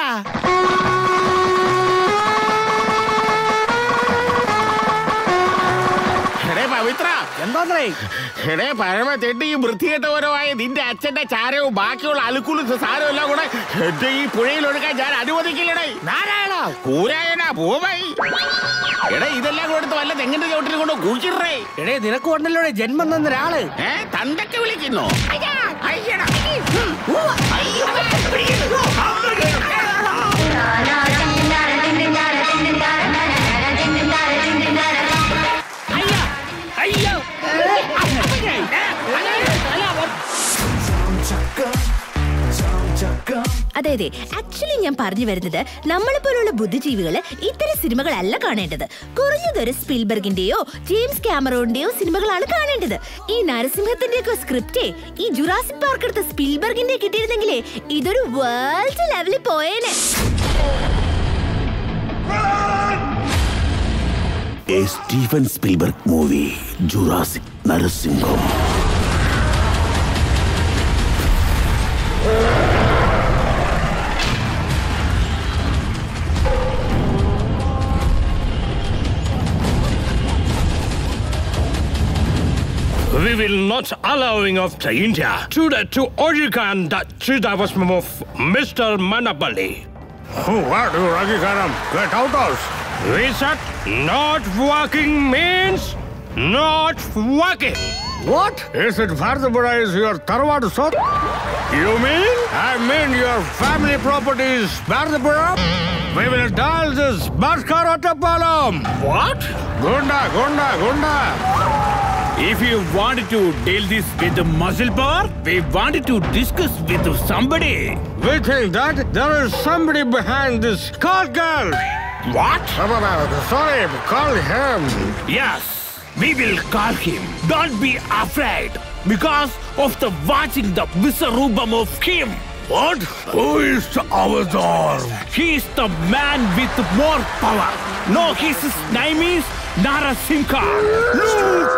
എടേ പവിത്ര എന്താന്നേ എടേ പരമ തെണ്ടിയും വൃത്തികെട്ടവരുമായ നിന്റെ അച്ഛന്റെ ചാരവും ബാക്കിയുള്ള അലുക്കുലും സാരവും എല്ലാം കൂടെ എന്റെ ഈ പുഴയിൽ ഒഴുകാൻ ഞാൻ അനുവദിക്കില്ലടേ നാരായണ കൂരായണ ഭൂമൈ എടേ ഇതെല്ലാം കൂടെ എടുത്ത് വല്ല തെങ്ങിന്റെ ചോട്ടിൽ കൊണ്ട് കുഴിച്ചിടേ എടേ നിനക്ക് കൊണ്ടല്ലോ ജന്മം തന്ന ഒരാള് ഏ തണ്ടൊക്കെ വിളിക്കുന്നു അയ്യടാ. അയ്യോ അതെ അതെ ആക്ച്വലി ഞാൻ പറഞ്ഞു വരുന്നത് നമ്മളെ പോലുള്ള ബുദ്ധിജീവികള് ഇത്തരം സിനിമകളല്ല കാണേണ്ടത് കുറഞ്ഞതൊരു സ്പിൽബർഗിന്റെയോ ജെയിംസ് ക്യാമറോണിന്റെയോ സിനിമകളാണ് കാണേണ്ടത് ഈ നരസിംഹത്തിന്റെ ഒക്കെ സ്ക്രിപ്റ്റേ ഈ ജുറാസിക് പാർക്ക് എടുത്ത സ്പിൽബർഗിന്റെ കിട്ടിയിരുന്നെങ്കിലേ ഇതൊരു വേൾഡ് ലെവലിൽ പോയേനെ A Steven Spielberg movie, Jurassic Narasimham. We will not allowing of the India to the to Ojikan that Chidavasmam of Mr. Manapali. What do Ragikaram? Get out of We said not walking means not walking. What? Is it Vardabura is your Tarwad son? You mean? I mean your family property is Vardabura? We will dial this Bhaskarattapalam. What? Gunda, Gunda, Gunda. If you wanted to deal this with the muscle power, we wanted to discuss with somebody. We think that there is somebody behind this call girl. What? Sorry, call him. Yes, we will call him. Don't be afraid because of the watching the Visarubam of him. What? Who is the Avatar? He is the man with more power. No, his name is Narasimha. Look!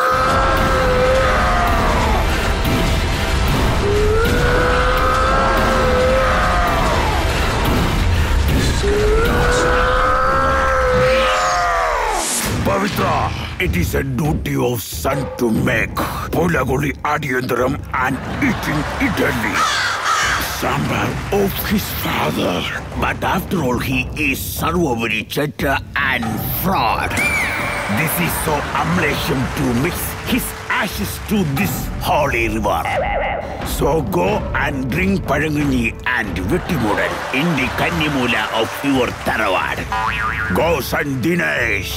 Pavitra, it is a duty of son to make Polagoli Adyandaram and eating Italy. Sambar of his father. But after all, he is Sarvavari Chetta and fraud. This is so amlesham to mix his ashes to this holy river. So go and drink Parangani and Vittimudan in the Kannimula of your Tarawad. Go, son Dinesh.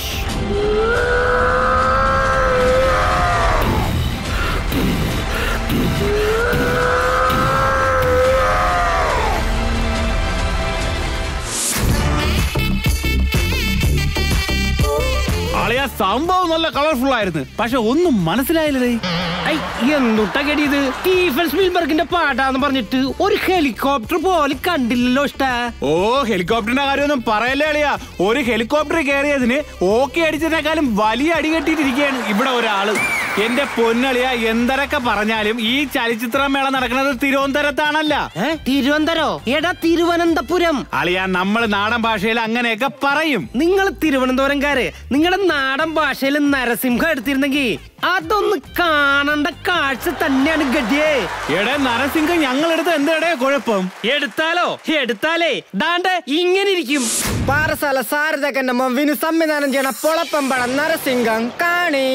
അളിയ സംഭവം നല്ല colourful ആയിരുന്നു പക്ഷെ ഒന്നും മനസ്സിലായില്ലേ എന്തുട്ട ഇത് Stephen സ്പീൽബർഗിന്റെ പാട്ടാന്ന് പറഞ്ഞിട്ട് ഒരു ഹെലികോപ്റ്റർ പോലും കണ്ടില്ലല്ലോ ഇഷ്ട ഓ ഹെലികോപ്റ്ററിന്റെ കാര്യമൊന്നും പറയല്ലേ അളിയാ ഒരു ഹെലികോപ്റ്റർ കയറിയതിന് ഓക്കെ അടിച്ചതിനേക്കാളും വലിയ അടി കെട്ടിയിട്ടിരിക്കുകയാണ് ഇവിടെ ഒരാള് എന്റെ പൊന്നളിയ എന്തരൊക്കെ പറഞ്ഞാലും ഈ ചലച്ചിത്രമേള നടക്കുന്നത് തിരുവനന്തപുരത്താണല്ല തിരുവനന്തപുരോ എടാ തിരുവനന്തപുരം അളിയ നമ്മൾ നാടൻ ഭാഷയിൽ അങ്ങനെയൊക്കെ പറയും നിങ്ങൾ തിരുവനന്തപുരംകാര് നിങ്ങളുടെ നാടൻ ഭാഷയിൽ നരസിംഹം എടുത്തിരുന്നെങ്കിൽ അതൊന്ന് കാണേണ്ട കാഴ്ച തന്നെയാണ് ഗഡിയേ എടേ നരസിംഹം ഞങ്ങളെടുത്ത് എന്തെടേ കുഴപ്പം എടുത്താലോ എടുത്താലേ ദാണ്ട് ഇങ്ങനെ ഇരിക്കും പാറസാല സാരഥകന്റെ മമ്മിന് സംവിധാനം ചെയ്യണ പൊളപ്പമ്പടം നരസിംഹം കാണി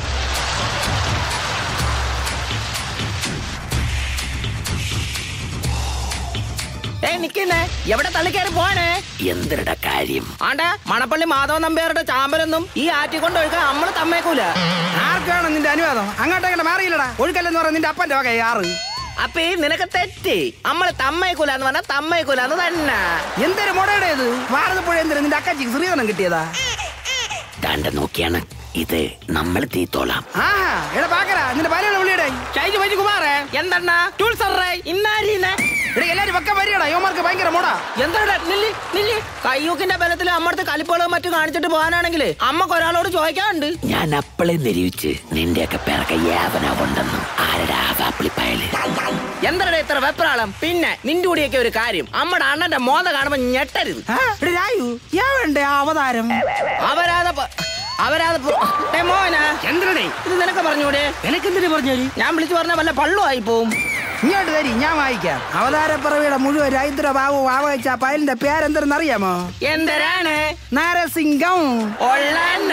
നിക്കുന്നേ എവിടെ തള്ളിക്കയറി പോവാനേ എന്തിരുടെ കാര്യം ആണ്ടെ മണപ്പള്ളി മാധവ നമ്പ്യാരുടെ ചാമ്പലൊന്നും ഈ ആറ്റി കൊണ്ട് ഒഴുകാൻ നമ്മള് തമ്മേക്കൂല ആർക്കാണ് നിന്റെ അനുവാദം അങ്ങോട്ടങ്ങനെ മാറിയില്ലടാ ഒഴുക്കല്ലെന്ന് പറഞ്ഞ നിന്റെ അപ്പന്റെ വക ആറ് അപ്പൊ ഈ നിനക്ക് തെറ്റി നമ്മള് തമ്മേക്കൂല എന്ന് പറഞ്ഞാൽ തമ്മേക്കൂല എന്ന് തന്നെ എന്തൊരു മുടയുടെ ഇത് ഭാരതപ്പുഴ എന്തിനു നിന്റെ അക്കച്ചിക്ക് ശ്രീധനം കിട്ടിയതാ ദാണ്ട നോക്കിയാണ് ഇത് നമ്മൾ തീത്തോളാം ആഹാ എടാ പാക്കരാ നിന്റെ പലയുടെ വിളിയുടെ ഷൈജു വൈജു കുമാറേ എന്തെണ്ണ ടൂൾ സർറേ ഇന്നാരീനെ എടാ എല്ലാരും വെക്കം വരികടാ യോമാർക്ക് ഭയങ്കര മുടാ എന്താ നില്ലി നില്ലി കയ്യൂക്കിന്റെ ബലത്തിൽ അമ്മടുത്ത് കലിപ്പുകളും മറ്റും കാണിച്ചിട്ട് പോകാനാണെങ്കിൽ അമ്മക്ക് ഒരാളോട് ചോദിക്കാനുണ്ട് ഞാൻ അപ്പളെ നിരൂപിച്ച് നിന്റെയൊക്കെ പിറക്കെ യാതന കൊണ്ടെന്നും ആരുടെ ആവാപ്പിളിപ്പയല് എന്താ ഇത്ര വെപ്രാളം പിന്നെ നിന്റെ കൂടിയൊക്കെ ഒരു കാര്യം അമ്മയുടെ അണ്ണന്റെ മോത കാണുമ്പോ ഞെട്ടരുത് രായു വേണ്ടേ ആ അവതാരം അവരാധ അവരാധ മോന ചന്ദ്രനെ ഇത് നിനക്ക് പറഞ്ഞൂടെ നിനക്കെന്തിനു പറഞ്ഞു ഞാൻ വിളിച്ചു പറഞ്ഞ വല്ല പള്ളുമായി പോവും ഇങ്ങോട്ട് തരി ഞാൻ വായിക്കാം അവതാരപ്പിറവിയുടെ മുഴുവൻ രൈദ്ര ബാബു വാവച്ച പയലിന്റെ പേരെന്തെന്ന് അറിയാമോ എന്തരാണ് നരസിംഹം ഒള്ളാന്ന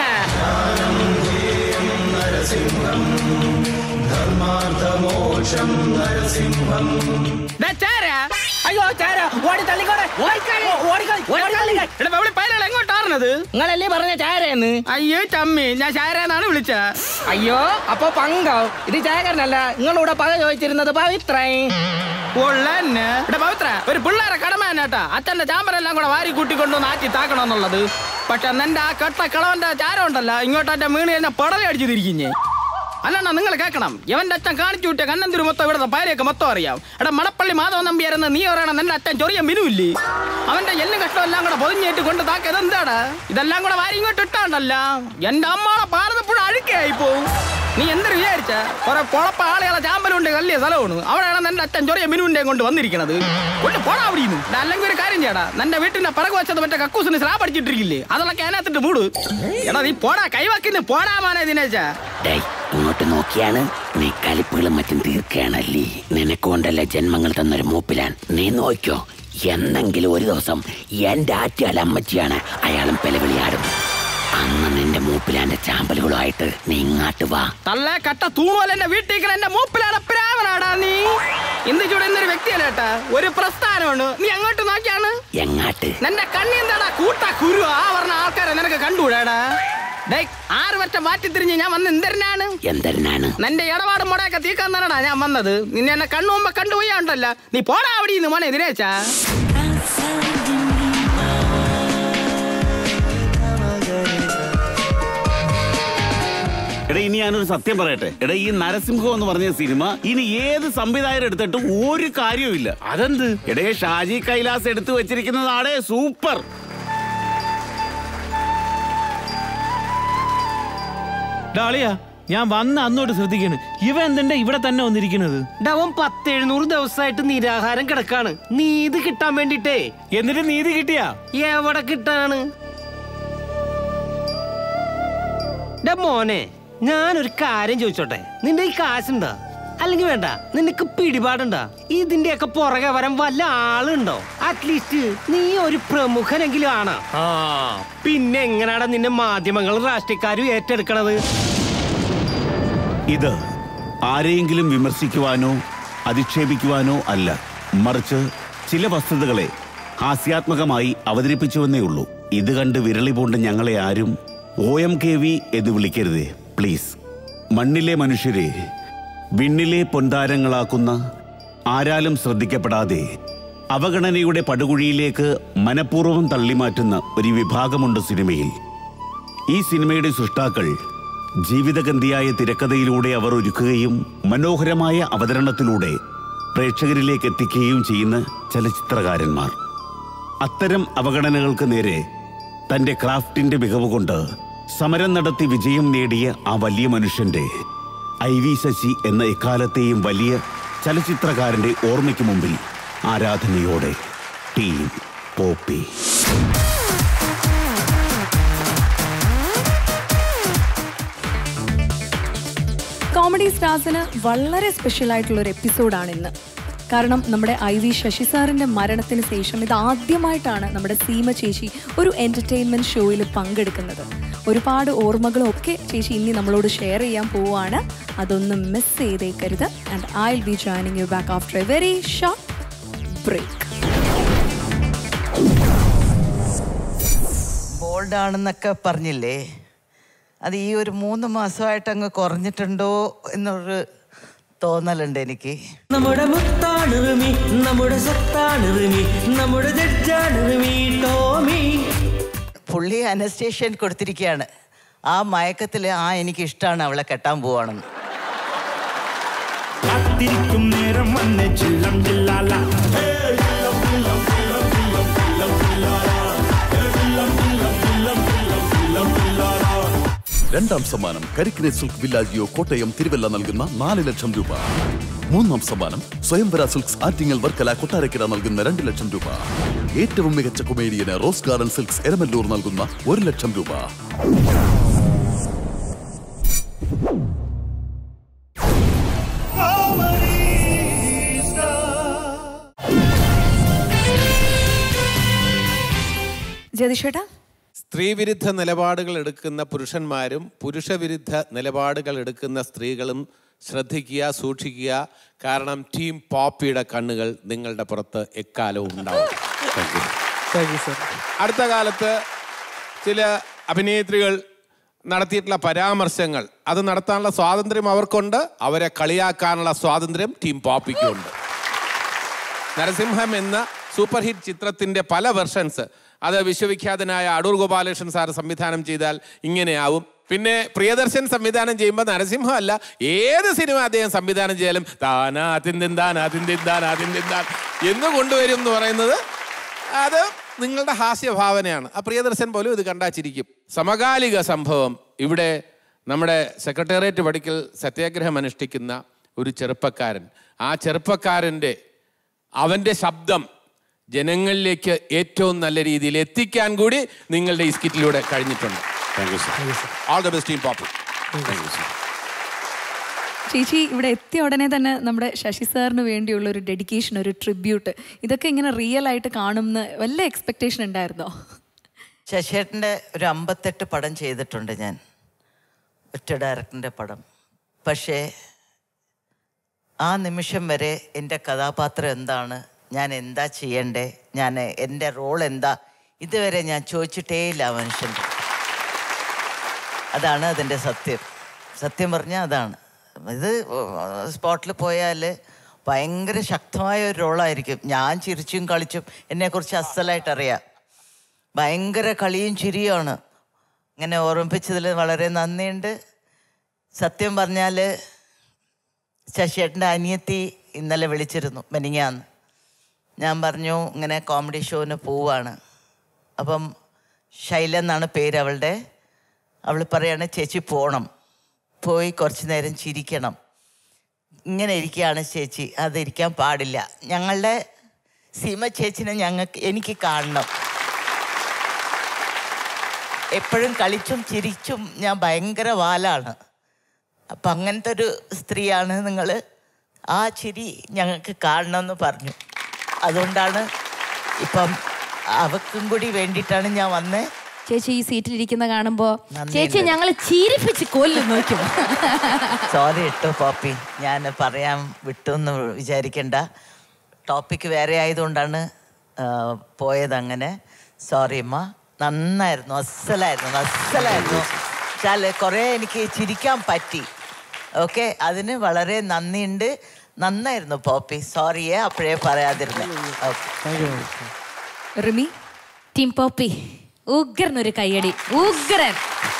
ധർമാർത്ഥമോക്ഷം നരസിംഹം ദാ ചാര. അയ്യോ ചാര ഓടി തള്ളിക്കോടെ ഓടിക്കളി, ഓടിക്കളി, ഓടിക്കളി. എടാ ബബിളി പയലാണ് എങ്ങോട്ടാറുന്നത് നിങ്ങളല്ലേ പറഞ്ഞ ചാരയെന്ന് അയ്യോ ചമ്മി ഞാൻ ചാരെന്നാണ് വിളിച്ച അയ്യോ അപ്പൊ പങ്കോ ഇത് ചായക്കാരനല്ല നിങ്ങളൂടെ പക ചോദിച്ചിരുന്നത് പവിത്രേ ഉള്ളന്നെ എടാ പവിത്ര ഒരു പിള്ളേരെ കടമ തന്നെട്ടാ അച്ഛന്റെ ചാമ്പരെല്ലാം കൂടെ വാരി കൂട്ടിക്കൊണ്ടു നാറ്റി താക്കണമെന്നുള്ളത് പക്ഷെ നിന്റെ ആ കെട്ട കിളവന്റെ ചാരം ഉണ്ടല്ലോ ഇങ്ങോട്ടെ മീണ് കഴിഞ്ഞ പടല അടിച്ചു തിരിക്കുന്നേ അല്ലണ്ണ നിങ്ങൾ കേൾക്കണം ഇവന്റെ അച്ഛൻ കാണിച്ചു വിട്ടിയ കണ്ണന്തിരി മൊത്തം ഇവിടുത്തെ ഭാര്യയൊക്കെ മൊത്തം അറിയാം എടാ മണപ്പള്ളി മാധവൻ നമ്പിയാരെന്ന് നീ പറയണം നിന്റെ അച്ഛൻ ചൊറിയ മിനുവില്ലേ അവന്റെ എല്ലും കഷ്ടം എല്ലാം കൂടെ പൊതിഞ്ഞേറ്റ് കൊണ്ട് താക്കിയത് എന്താടാ ഇതെല്ലാം കൂടെ വാരി ഇങ്ങോട്ട് ഇട്ടാണ്ടല്ല എന്റെ അമ്മാളെ ഭാരതപ്പുഴ അഴുക്കായി പോവും നീ എന്തൊരു വിചാരിച്ച കുറെ പൊളപ്പ ആളുകളെ ചാമ്പലുണ്ട് കല്ലിയ സ്ഥലമാണ് അവിടെയാണ് നിന്റെ അച്ഛൻ ചൊറിയ മിനുവിന്റെ കൊണ്ട് വന്നിരിക്കണത് കൊണ്ട് പോടാ അവിടെ നിന്ന് അല്ലെങ്കിൽ ഒരു കാര്യം ചെയ്യടാ നിന്റെ വീട്ടിന്റെ പിറകു വെച്ചത് മറ്റേ കക്കൂസിന് സ്ലാബ് അടിച്ചിട്ടിരിക്കില്ലേ അതൊക്കെ അതിനകത്തിട്ട് മൂട് എടാ നീ പോടാ കൈവക്കിന്ന് പോടാ മാനേ ദിനേശ ഡേയ് ഇങ്ങോട്ട് നോക്കിയാണ് നീ കലിപ്പുകളും മറ്റും തീർക്കുകയാണല്ലേ നിനക്കൊണ്ടല്ലേ ജന്മങ്ങൾ തന്നൊരു മൂപ്പിലാൻ നീ നോക്കിയോ എന്നെങ്കിലും ഒരു ദിവസം എന്റെ ആറ്റിയാൽ അമ്മച്ചിയാണ് അയാളും പെലവിളിയാടും അന്ന് നിന്റെ മൂപ്പിലാന്റെ ചാമ്പലുകളുമായിട്ട് നീ ഇങ്ങാട്ട് വാ തള്ളേ കട്ട തൂണുപോലെ എന്റെ വീട്ടിൽ എന്റെ മൂപ്പിലാണ് പ്രാവനാടാ നീ ഇന്ന് ചൂടെ ഇന്നൊരു വ്യക്തിയല്ലേട്ടാ ഒരു പ്രസ്ഥാനമാണ് നീ അങ്ങോട്ട് നോക്കിയാണ് എങ്ങാട്ട് നിന്റെ കണ്ണി എന്താടാ കൂട്ട കുരു ആ പറഞ്ഞ ആൾക്കാരെ നിനക്ക് കണ്ടുകൂടാടാ ഡേയ്, ആറ് വട്ടം മാറ്റി തിരിഞ്ഞ് ഞാൻ വന്ന് എന്തരനാണ് എന്തരനാണ് നിന്റെ ഇടപാട് മുടയൊക്കെ തീക്കാൻ തന്നെടാ ഞാൻ വന്നത് നിന്നെ എന്നെ കണ്ണു മുമ്പ് കണ്ടുപോയാണ്ടല്ല നീ പോടാ അവിടെ നിന്ന് മോനെ ഇതിനേച്ചാ എടാ ഇനി ഞാനൊരു സത്യം പറയട്ടെ എടാ ഈ നരസിംഹം എന്ന് പറഞ്ഞ സിനിമ ഇനി ഏത് സംവിധായകർ എടുത്തിട്ടും ഒരു കാര്യവുമില്ല അതെന്ത് എടേ ഷാജി കൈലാസ് എടുത്തു വെച്ചിരിക്കുന്നതാടേ സൂപ്പർ ഡാളിയ ഞാൻ വന്ന അന്നോട്ട് ശ്രദ്ധിക്കണ് ഇവ എന്തിന്റെ ഇവിടെ തന്നെ വന്നിരിക്കുന്നത് ഡവൻ പത്ത് എഴുന്നൂറ് ദിവസമായിട്ട് നിരാഹാരം കിടക്കാണ് നീതി കിട്ടാൻ വേണ്ടിട്ടേ എന്നിട്ട് നീതി കിട്ടിയാ എവിടെ കിട്ടാണ് ഡാ മോനെ ഞാനൊരു കാര്യം ചോദിച്ചോട്ടെ നിന്റെ ഈ കാശുണ്ടാ അല്ലെങ്കിൽ വേണ്ട നിനക്ക് പിടിപാടുണ്ടാ ഇതിന്റെയൊക്കെ പുറകെ വരാൻ വല്ല ആളുണ്ടോ അറ്റ്ലീസ്റ്റ് നീ ഒരു പ്രമുഖനെങ്കിലും ആണ് ആ പിന്നെ എങ്ങനെയാടാ നിന്നെ മാധ്യമങ്ങളും രാഷ്ട്രീയക്കാരും ഏറ്റെടുക്കണത് ഇത് ആരെയെങ്കിലും വിമർശിക്കുവാനോ അധിക്ഷേപിക്കുവാനോ അല്ല മറിച്ച് ചില വസ്തുതകളെ ഹാസ്യാത്മകമായി അവതരിപ്പിച്ചുവെന്നേ ഉള്ളൂ ഇത് കണ്ട് വിരളി പൂണ്ട് ഞങ്ങളെ ആരും ഒ എം കെ വി എന്ന് വിളിക്കരുതേ പ്ലീസ് മണ്ണിലെ മനുഷ്യരെ വിണ്ണിലെ പൊന്താരങ്ങളാക്കുന്ന ആരാലും ശ്രദ്ധിക്കപ്പെടാതെ അവഗണനയുടെ പടുകുഴിയിലേക്ക് മനഃപൂർവ്വം തള്ളിമാറ്റുന്ന ഒരു വിഭാഗമുണ്ട് സിനിമയിൽ ഈ സിനിമയുടെ സൃഷ്ടാക്കൾ ജീവിതഗന്ധിയായ തിരക്കഥയിലൂടെ അവർ ഒരുക്കുകയും മനോഹരമായ അവതരണത്തിലൂടെ പ്രേക്ഷകരിലേക്ക് എത്തിക്കുകയും ചെയ്യുന്ന ചലച്ചിത്രകാരന്മാർ അത്തരം അവഗണനകൾക്ക് നേരെ തന്റെ ക്രാഫ്റ്റിന്റെ മികവ് കൊണ്ട് സമരം നടത്തി വിജയം നേടിയ ആ വലിയ മനുഷ്യന്റെ ഐ വി ശശി എന്ന എക്കാലത്തെയും വലിയ ചലച്ചിത്രകാരന്റെ ഓർമ്മയ്ക്ക് മുമ്പിൽ ആരാധനയോടെ ടീം പോപ്പി കോമഡി സ്റ്റാർസിന് വളരെ സ്പെഷ്യൽ ആയിട്ടുള്ള ഒരു എപ്പിസോഡാണ് ഇന്ന് കാരണം നമ്മുടെ ഐ വി ശശി സാറിന്റെ മരണത്തിന് ശേഷം ഇത് ആദ്യമായിട്ടാണ് നമ്മുടെ സീമ ചേച്ചി ഒരു എന്റർടൈൻമെന്റ് ഷോയിൽ പങ്കെടുക്കുന്നത് ഒരുപാട് ഓർമ്മകളും ഒക്കെ ചേച്ചി ഇനി നമ്മളോട് ഷെയർ ചെയ്യാൻ പോവുകയാണ് അതൊന്നും മിസ് ചെയ്തേക്കരുത് and I will be joining you back after a very short break bold ആണെന്നൊക്കെ പറഞ്ഞില്ലേ അത് ഈ ഒരു മൂന്ന് മാസമായിട്ട് അങ്ങ് കുറഞ്ഞിട്ടുണ്ടോ എന്നൊരു തോന്നലുണ്ട് എനിക്ക് നമ്മുടെ മുത്താണ് റിമി നമ്മുടെ സ്വത്താണ് റിമി നമ്മുടെ ജഡ്ജാണ് റിമി ടോമി പുള്ളി അനസ്റ്റേഷൻ കൊടുത്തിരിക്കുകയാണ് ആ മയക്കത്തിൽ ആ എനിക്ക് ഇഷ്ടമാണ് അവളെ കെട്ടാൻ പോവാണെന്ന് കാത്തിരിക്കും നേരം വന്ന് ചില്ലം ചില്ലാല രണ്ടാം സമ്മാനം കരിക്കിനെ സിൽക്ക് വില്ലാജിയോ കോട്ടയം തിരുവല്ല നൽകുന്ന നാല് ലക്ഷം രൂപ മൂന്നാം സമ്മാനം സ്വയംവര സിൽക്സ് ആറ്റിങ്ങൽ വർക്കല കൊട്ടാരക്കര നൽകുന്ന രണ്ട് ലക്ഷം രൂപ ഏറ്റവും മികച്ച കൊമേഡിയന് റോസ് ഗാർഡൻ സിൽക്സ് എരമല്ലൂർ നൽകുന്ന ഒരു ലക്ഷം രൂപ ജതിഷേട്ടാ സ്ത്രീവിരുദ്ധ നിലപാടുകൾ എടുക്കുന്ന പുരുഷന്മാരും പുരുഷവിരുദ്ധ നിലപാടുകൾ എടുക്കുന്ന സ്ത്രീകളും ശ്രദ്ധിക്കുക സൂക്ഷിക്കുക കാരണം ടീം പോപ്പിയുടെ കണ്ണുകൾ നിങ്ങളുടെ പുറത്ത് എക്കാലവും ഉണ്ടാവും Thank you. അടുത്ത കാലത്ത് ചില അഭിനേത്രികൾ നടത്തിയിട്ടുള്ള പരാമർശങ്ങൾ അത് നടത്താനുള്ള സ്വാതന്ത്ര്യം അവർക്കുണ്ട് അവരെ കളിയാക്കാനുള്ള സ്വാതന്ത്ര്യം ടീം പോപ്പിക്കുണ്ട് നരസിംഹം എന്ന സൂപ്പർ ഹിറ്റ് ചിത്രത്തിന്റെ പല വെർഷൻസ് അത് വിശ്വവിഖ്യാതനായ അടൂർ ഗോപാലകൃഷ്ണൻ സാർ സംവിധാനം ചെയ്താൽ ഇങ്ങനെയാവും പിന്നെ പ്രിയദർശൻ സംവിധാനം ചെയ്യുമ്പോൾ നരസിംഹം അല്ല ഏത് സിനിമ അദ്ദേഹം സംവിധാനം ചെയ്യാലും താനാ തിന്തിന്താനാ തിന്തിന്താനാ തിന്തിന്താൻ എന്ന് കൊണ്ടുവരും എന്ന് പറയുന്നത് അത് നിങ്ങളുടെ ഹാസ്യഭാവനയാണ് ആ പ്രിയദർശൻ പോലും ഇത് കണ്ടാച്ചിരിക്കും സമകാലിക സംഭവം ഇവിടെ നമ്മുടെ സെക്രട്ടേറിയറ്റ് പടിക്കൽ സത്യാഗ്രഹം അനുഷ്ഠിക്കുന്ന ഒരു ചെറുപ്പക്കാരൻ ആ ചെറുപ്പക്കാരൻ്റെ അവൻ്റെ ശബ്ദം ജനങ്ങളിലേക്ക് ഏറ്റവും നല്ല രീതിയിൽ എത്തിക്കാൻ കൂടി നിങ്ങളുടെ ഈ സ്കിറ്റിലൂടെ കഴിഞ്ഞിട്ടുണ്ട് thank you sir all the best team Poppy thank you sir ചേച്ചി ഇവിടെ എത്തിയ ഉടനെ തന്നെ നമ്മുടെ ശശി സാറിന് വേണ്ടിയുള്ള ഒരു ഡെഡിക്കേഷൻ ഒരു ട്രിബ്യൂട്ട് ഇതൊക്കെ ഇങ്ങനെ റിയൽ ആയിട്ട് കാണുമെന്ന് വല്ല എക്സ്പെക്ടേഷൻ ഉണ്ടായിരുന്നോ ശശിയേട്ടൻ്റെ ഒരു അമ്പത്തെട്ട് പടം ചെയ്തിട്ടുണ്ട് ഞാൻ ഒറ്റ ഡയറക്ടറിൻ്റെ പടം പക്ഷേ ആ നിമിഷം വരെ എൻ്റെ കഥാപാത്രം എന്താണ് ഞാൻ എന്താ ചെയ്യണ്ടേ ഞാൻ എൻ്റെ റോൾ എന്താ ഇതുവരെ ഞാൻ ചോദിച്ചിട്ടേ ഇല്ല ആ മനുഷ്യൻ്റെ അതാണ് അതിൻ്റെ സത്യം സത്യം പറഞ്ഞാൽ അതാണ് ഇത് സ്പോട്ടിൽ പോയാൽ ഭയങ്കര ശക്തമായ ഒരു റോളായിരിക്കും ഞാൻ ചിരിച്ചും കളിച്ചും എന്നെക്കുറിച്ച് അസലായിട്ട് അറിയാം ഭയങ്കര കളിയും ചിരിയുമാണ് ഇങ്ങനെ ഓർമ്മിപ്പിച്ചതിൽ വളരെ നന്ദിയുണ്ട് സത്യം പറഞ്ഞാൽ ശശിയേട്ടൻ്റെ അനിയത്തി ഇന്നലെ വിളിച്ചിരുന്നു മെനിങ്ങാന്ന് ഞാൻ പറഞ്ഞു ഇങ്ങനെ കോമഡി ഷോന് പോവാണ് അപ്പം ശൈല എന്നാണ് പേര് അവളുടെ അവൾ പറയാണ് ചേച്ചി പോണം പോയി കുറച്ച് നേരം ചിരിക്കണം ഇങ്ങനെ ഇരിക്കുകയാണ് ചേച്ചി അതിരിക്കാൻ പാടില്ല ഞങ്ങളുടെ സീമ ചേച്ചിനെ ഞങ്ങൾക്ക് എനിക്ക് കാണണം എപ്പോഴും കളിച്ചും ചിരിച്ചും ഞാൻ ഭയങ്കര വാലാണ് അപ്പം അങ്ങനത്തെ ഒരു സ്ത്രീയാണ് നിങ്ങൾ ആ ചിരി ഞങ്ങൾക്ക് കാണണമെന്ന് പറഞ്ഞു അതുകൊണ്ടാണ് ഇപ്പം അവക്കും കൂടി വേണ്ടിയിട്ടാണ് ഞാൻ വന്നത് ചേച്ചി ഈ സീറ്റിൽ ഇരിക്കുന്ന കാണുമ്പോ നന്ദിയുണ്ട്. ചേച്ചി ഞങ്ങൾ ചീരിപ്പിച്ച് കൊല്ലും നോക്കും സോറി ഇട്ടോ പോപ്പി ഞാൻ പറയാൻ വിട്ടു എന്ന് വിചാരിക്കണ്ട ടോപ്പിക്ക് വേറെ ആയതുകൊണ്ടാണ് ആ, പോയത് അങ്ങനെ സോറി അമ്മ നന്നായിരുന്നു അസ്സലായിരുന്നു അസ്സലായിരുന്നു വെച്ചാൽ കുറേ എനിക്ക് ചിരിക്കാൻ പറ്റി ഓക്കെ അതിന് വളരെ നന്ദിയുണ്ട് നന്നായിരുന്നു പോപ്പി സോറിയെ അപ്പോഴേ പറയാതിരുന്നേ ഓക്കെ റിമി ടീം പോപ്പി ഉഗ്രനൊരു കയ്യടി ഉഗ്രൻ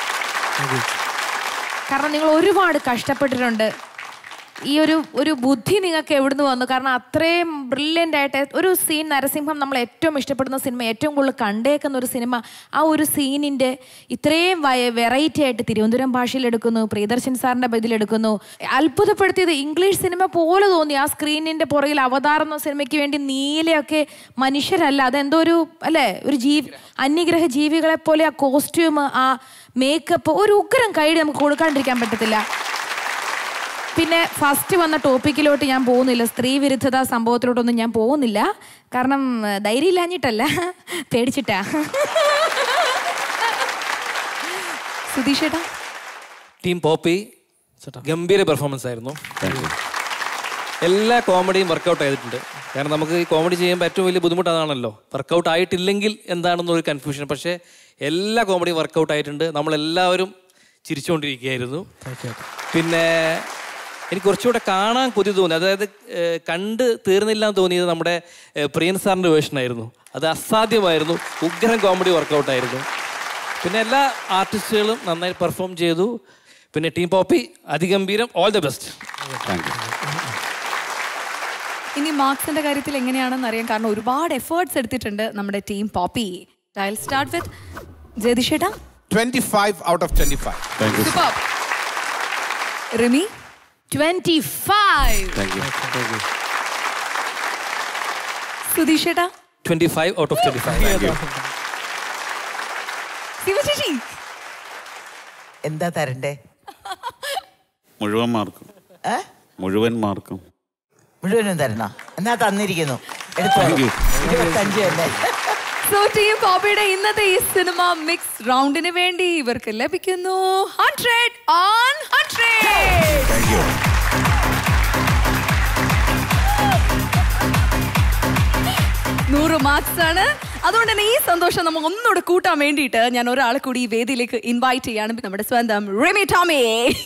കാരണം നിങ്ങൾ ഒരുപാട് കഷ്ടപ്പെട്ടിട്ടുണ്ട് ഈ ഒരു ഒരു ബുദ്ധി നിങ്ങൾക്ക് എവിടുന്ന് വന്നു കാരണം അത്രയും ബ്രില്യൻ്റ് ആയിട്ട് ഒരു സീൻ നരസിംഹം നമ്മൾ ഏറ്റവും ഇഷ്ടപ്പെടുന്ന സിനിമ ഏറ്റവും കൂടുതൽ കണ്ടേക്കുന്ന ഒരു സിനിമ ആ ഒരു സീനിൻ്റെ ഇത്രയും വെറൈറ്റി ആയിട്ട് തിരുവനന്തപുരം ഭാഷയിൽ എടുക്കുന്നു പ്രിയദർശൻ സാറിൻ്റെ ഇതിലെടുക്കുന്നു അത്ഭുതപ്പെടുത്തിയത് ഇംഗ്ലീഷ് സിനിമ പോലെ തോന്നി ആ സ്ക്രീനിൻ്റെ പുറകിൽ അവതാരം എന്ന സിനിമയ്ക്ക് വേണ്ടി നീലയൊക്കെ മനുഷ്യരല്ല അതെന്തോ ഒരു അല്ലേ ഒരു ജീവി അന്യഗ്രഹ ജീവികളെ പോലെ ആ കോസ്റ്റ്യൂം ആ മേക്കപ്പ് ഒരു ഉഗ്രം കൈഡ് നമുക്ക് കൊടുക്കാണ്ടിരിക്കാൻ പറ്റത്തില്ല പിന്നെ ഫസ്റ്റ് വന്ന ടോപ്പിക്കിലോട്ട് ഞാൻ പോകുന്നില്ല സ്ത്രീ വിരുദ്ധത സംഭവത്തിലോട്ടൊന്നും ഞാൻ പോകുന്നില്ല കാരണം ഏഹ്, ധൈര്യം ഇല്ലാഞ്ഞിട്ടല്ല പേടിച്ചിട്ടാ സുധീഷേട്ടാ ടീം പോപ്പി ഗംഭീര പെർഫോമൻസ് ആയിരുന്നു എല്ലാ കോമഡിയും വർക്കൗട്ട് ചെയ്തിട്ടുണ്ട് കാരണം നമുക്ക് ഈ കോമഡി ചെയ്യുമ്പോൾ ഏറ്റവും വലിയ ബുദ്ധിമുട്ട് അതാണല്ലോ വർക്കൗട്ട് ആയിട്ടില്ലെങ്കിൽ എന്താണെന്നൊരു കൺഫ്യൂഷൻ പക്ഷേ എല്ലാ കോമഡിയും വർക്കൗട്ട് ആയിട്ടുണ്ട് നമ്മളെല്ലാവരും ചിരിച്ചുകൊണ്ടിരിക്കുകയായിരുന്നു പിന്നെ എനിക്ക് കുറച്ചുകൂടെ കാണാൻ കൊതി തോന്നി അതായത് ഏഹ്, കണ്ട് തീർന്നില്ല എന്ന് തോന്നിയത് നമ്മുടെ ഏഹ്, പ്രിയൻ സാറിൻ്റെ വേർഷനായിരുന്നു അത് അസാധ്യമായിരുന്നു ഉഗ്രൻ കോമഡി വർക്കൗട്ട് ആയിരുന്നു പിന്നെ എല്ലാ ആർട്ടിസ്റ്റുകളും നന്നായി പെർഫോം ചെയ്തു പിന്നെ ടീം പോപ്പി അതിഗംഭീരം ഓൾ ദ ബെസ്റ്റ് ഇനി മാർക്സിന്റെ കാര്യത്തിൽ എങ്ങനെയാണെന്ന് അറിയാം കാരണം ഒരുപാട് എഫേർട്സ് എടുത്തിട്ടുണ്ട് നമ്മുടെ team Poppy I start with ജയതിഷേട്ടാ twenty five out of twenty five super Rimi twenty five സുധീഷേട്ടാ twenty five out of twenty five ശിവശേഷി എന്താ തരണ്ടേ മുഴുവൻ മാർക്കും ഏ മുഴുവൻ മാർക്കും മുഴുവനും തരണോ എന്നാ തന്നിരിക്കുന്നു എടുത്തോ Thank you. ഇരുപത്തഞ്ച് തന്നെ സോ ടീം പോപ്പിയുടെ ഇന്നത്തെ ഈ സിനിമ മിക്സ് റൗണ്ടിന് വേണ്ടി ഇവർക്ക് ലഭിക്കുന്നു ഹൺഡ്രഡ് ഓൺ ഹൺഡ്രഡ് നൂറ് മാർക്സ് ആണ് അതുകൊണ്ട് തന്നെ ഈ സന്തോഷം നമുക്ക് ഒന്നുകൂടെ കൂട്ടാൻ വേണ്ടിയിട്ട് ഞാൻ ഒരാളെ കൂടി ഈ വേദിയിലേക്ക് ഇൻവൈറ്റ് ചെയ്യാണ് നമ്മുടെ സ്വന്തം റിമി ടോമി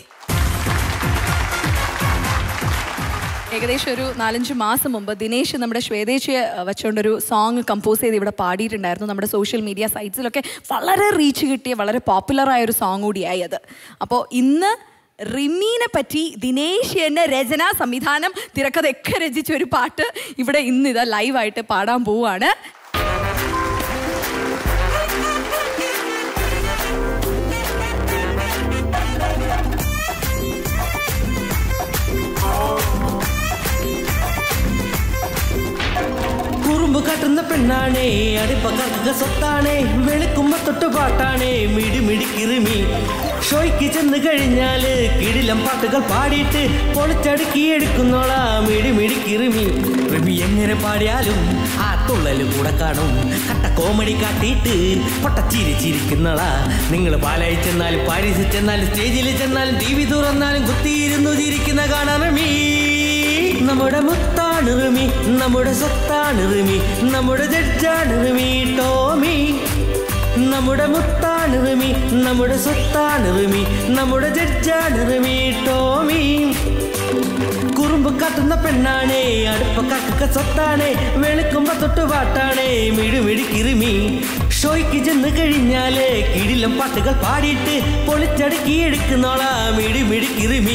ഏകദേശം ഒരു നാലഞ്ച് മാസം മുമ്പ് ദിനേശ് നമ്മുടെ ശ്വേതേച്ചിയെ അഹ്, വെച്ചുകൊണ്ടൊരു സോങ് കമ്പോസ് ചെയ്ത് ഇവിടെ പാടിയിട്ടുണ്ടായിരുന്നു നമ്മുടെ സോഷ്യൽ മീഡിയ സൈറ്റ്സിലൊക്കെ വളരെ റീച്ച് കിട്ടിയ വളരെ പോപ്പുലറായ ഒരു സോങ് കൂടിയായി അത് അപ്പോൾ ഇന്ന് റിമീനെ പറ്റി ദിനേശ് എന്നെ രചന സംവിധാനം തിരക്കഥയൊക്കെ രചിച്ച ഒരു പാട്ട് ഇവിടെ ഇന്ന് ഇതാ ലൈവായിട്ട് പാടാൻ പോവുകയാണ് കുറുമ്പ് കാട്ടുന്ന പെണ്ണാണേ അടിപ്പ കറുക സ്വത്താണേ വെളുക്കുമ്പോ തൊട്ട് പാട്ടാണേ മിടി മിടി കിറുമി ഷോയ്ക്ക് ചെന്ന് കഴിഞ്ഞാല് കിടിലം പാട്ടുകൾ പാടിയിട്ട് പൊളിച്ചടുക്കി എടുക്കുന്നോളാ മിടി മിടി കിറുമി റിമി എങ്ങനെ പാടിയാലും ആ തുള്ളല് കൂടെ കാണും കട്ട കോമഡി കാട്ടിയിട്ട് പൊട്ടച്ചിരി ചിരിക്കുന്നോളാ നിങ്ങൾ പാലായി ചെന്നാലും പാരീസിൽ ചെന്നാലും സ്റ്റേജിൽ ചെന്നാലും ടി വി തുറന്നാലും കുത്തിയിരുന്നു ചിരിക്കുന്ന കാണാൻ റിമി നമ്മുടെ മുത്താണ് റിമി നമ്മുടെ സ്വത്താണ് റിമി നമ്മുടെ ജഡ്ജാണ് റിമി ടോമി നമ്മുടെ മുത്താണ് റിമി നമ്മുടെ സ്വത്താണ് റിമി നമ്മുടെ ജഡ്ജാണ് റിമി ടോമി കുറുമ്പ് കാട്ടുന്ന പെണ്ണാണേ അടുപ്പ കാക്ക സ്വത്താണേ വെളുക്കുമ്പോ തൊട്ട് പാട്ടാണേ മിടുമിടി കിരുമി ഷോയ്ക്ക് ചെന്ന് കഴിഞ്ഞാല് കിടിലം പാട്ടുകൾ പാടിയിട്ട് പൊളിച്ചടുക്കി എടുക്കുന്നോളാ മിടുമിടി കിരുമി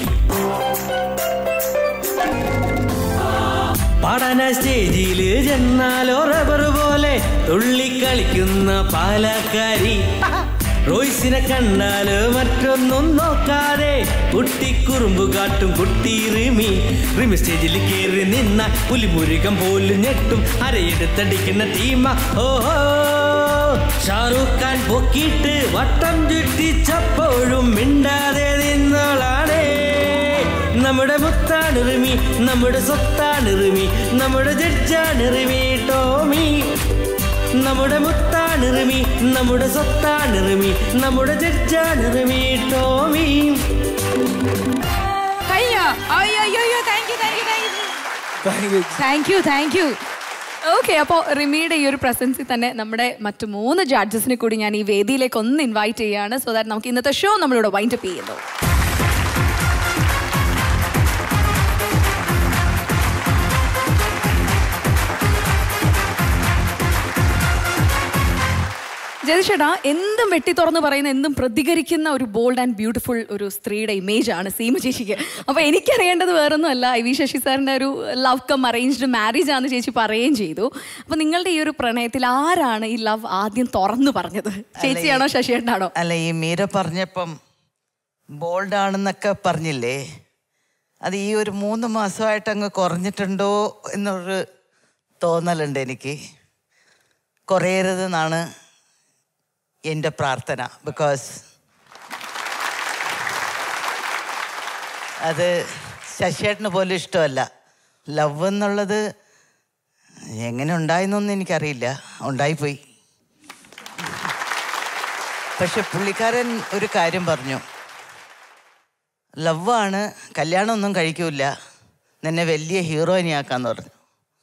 പാടാന സ്റ്റേജില് ചെന്നാലോ റബ്ബർ പോലെ തുള്ളിക്കളിക്കുന്ന പാലക്കാരി റോയ്സിനെ കണ്ടാല് മറ്റൊന്നും നോക്കാതെ കുട്ടിക്കുറുമ്പ് കാട്ടും കുട്ടി റിമി റിമി സ്റ്റേജിൽ കയറി നിന്ന പുലിമുരുകം പോലും ഞെട്ടും അരയെടുത്തടിക്കുന്ന ടീമ ഓഹോ ഷാറൂഖ് ഖാൻ പൊക്കിയിട്ട് വട്ടം ചുറ്റിച്ചപ്പോഴും മിണ്ടാതെ നിന്നോളാണേ നമ്മുടെ മുത്താണ് റിമി നമ്മുടെ സ്വത്താണ് റിമി നമ്മുടെ ജഡ്ജാണ് റിമി ടോമി നമ്മുടെ മുത്താണ് റിമി നമ്മുടെ സ്വത്താണ് റിമി നമ്മുടെ ജഡ്ജാണ് റിമി ടോമി കഴിഞ്ഞോ അയ്യോ അയ്യോ അയ്യോ thank you thank you thank you thank you thank you okay അപ്പോൾ റിമിയുടെ ഈ ഒരു പ്രസൻസിൽ തന്നെ നമ്മുടെ മറ്റു മൂന്ന് ജഡ്ജസിനെ കൂടി ഞാൻ ഈ വേദിയിലേക്ക് ഒന്ന് ഇൻവൈറ്റ് ചെയ്യാണ് സോ ദാറ്റ് നമുക്ക് ഇന്നത്തെ ഷോ നമ്മളിവിടെ വൈൻഡ് അപ്പ് ചെയ്യുന്നു ജതിഷേട്ടാ എന്തും വെട്ടി തുറന്ന് പറയുന്ന എന്തും പ്രതികരിക്കുന്ന ഒരു ബോൾഡ് ആൻഡ് ബ്യൂട്ടിഫുൾ ഒരു സ്ത്രീയുടെ ഇമേജ് ആണ് സീമ ചേച്ചിക്ക് അപ്പൊ എനിക്കറിയേണ്ടത് വേറൊന്നുമല്ല ഐ വി ശശി സാറിന്റെ ഒരു ലവ് കം അറേഞ്ച്ഡ് മാരേജ് ആണെന്ന് ചേച്ചി പറയുകയും ചെയ്തു അപ്പൊ നിങ്ങളുടെ ഈ ഒരു പ്രണയത്തിൽ ആരാണ് ഈ ലവ് ആദ്യം തുറന്നു പറഞ്ഞത് ചേച്ചിയാണോ ശശിയേട്ടനാണോ അല്ല ഈ മീര പറഞ്ഞപ്പം ബോൾഡ് ആണെന്നൊക്കെ പറഞ്ഞില്ലേ അത് ഈ ഒരു മൂന്ന് മാസമായിട്ട് അങ്ങ് കുറഞ്ഞിട്ടുണ്ടോ എന്നൊരു തോന്നലുണ്ട് എനിക്ക് കുറയരുതെന്നാണ് എൻ്റെ പ്രാർത്ഥന ബിക്കോസ് അത് ശശിയേട്ടന് പോലും ഇഷ്ടമല്ല ലവ് എന്നുള്ളത് എങ്ങനെ ഉണ്ടായെന്നൊന്നും എനിക്കറിയില്ല ഉണ്ടായിപ്പോയി പക്ഷെ പുള്ളിക്കാരൻ ഒരു കാര്യം പറഞ്ഞു ലവാണ് കല്യാണമൊന്നും കഴിക്കൂല നിന്നെ വലിയ ഹീറോയിനിയാക്കാന്ന് പറഞ്ഞു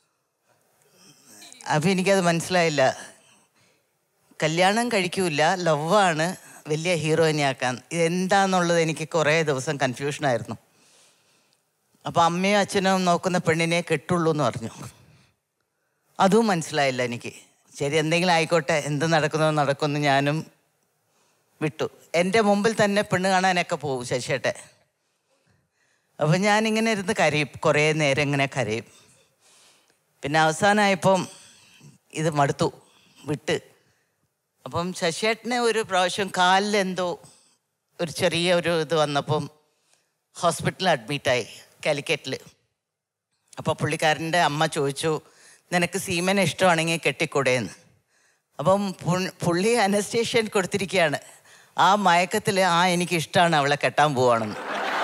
അപ്പം എനിക്കത് മനസ്സിലായില്ല കല്യാണം കഴിക്കൂല ലവാണ് വലിയ ഹീറോയിനിയാക്കാൻ ഇതെന്താന്നുള്ളത് എനിക്ക് കുറേ ദിവസം കൺഫ്യൂഷനായിരുന്നു അപ്പോൾ അമ്മയും അച്ഛനും നോക്കുന്ന പെണ്ണിനെ കെട്ടുള്ളൂ എന്ന് പറഞ്ഞു അതും മനസ്സിലായില്ല എനിക്ക് ശരി എന്തെങ്കിലും ആയിക്കോട്ടെ എന്ത് നടക്കുന്നോ നടക്കുമെന്ന് ഞാനും വിട്ടു എൻ്റെ മുമ്പിൽ തന്നെ പെണ്ണ് കാണാനൊക്കെ പോകും ശശിയേട്ടെ അപ്പം ഞാനിങ്ങനെ ഇരുന്ന് കരയും കുറേ നേരം ഇങ്ങനെ കരയും പിന്നെ അവസാനമായപ്പം ഇത് മടുത്തു വിട്ട് അപ്പം ശശിയേട്ടനെ ഒരു പ്രാവശ്യം കാലിൽ എന്തോ ഒരു ചെറിയ ഒരു ഇത് വന്നപ്പം ഹോസ്പിറ്റലിൽ അഡ്മിറ്റായി കാലിക്കറ്റിൽ അപ്പോൾ പുള്ളിക്കാരൻ്റെ അമ്മ ചോദിച്ചു നിനക്ക് സീമനെ ഇഷ്ടമാണെങ്കിൽ കെട്ടിക്കൂടെയെന്ന് അപ്പം പു- പുള്ളി അനസ്റ്റേഷ്യൻ കൊടുത്തിരിക്കുകയാണ് ആ മയക്കത്തിൽ ആ എനിക്ക് ഇഷ്ടമാണ് അവളെ കെട്ടാൻ പോവാണെന്ന്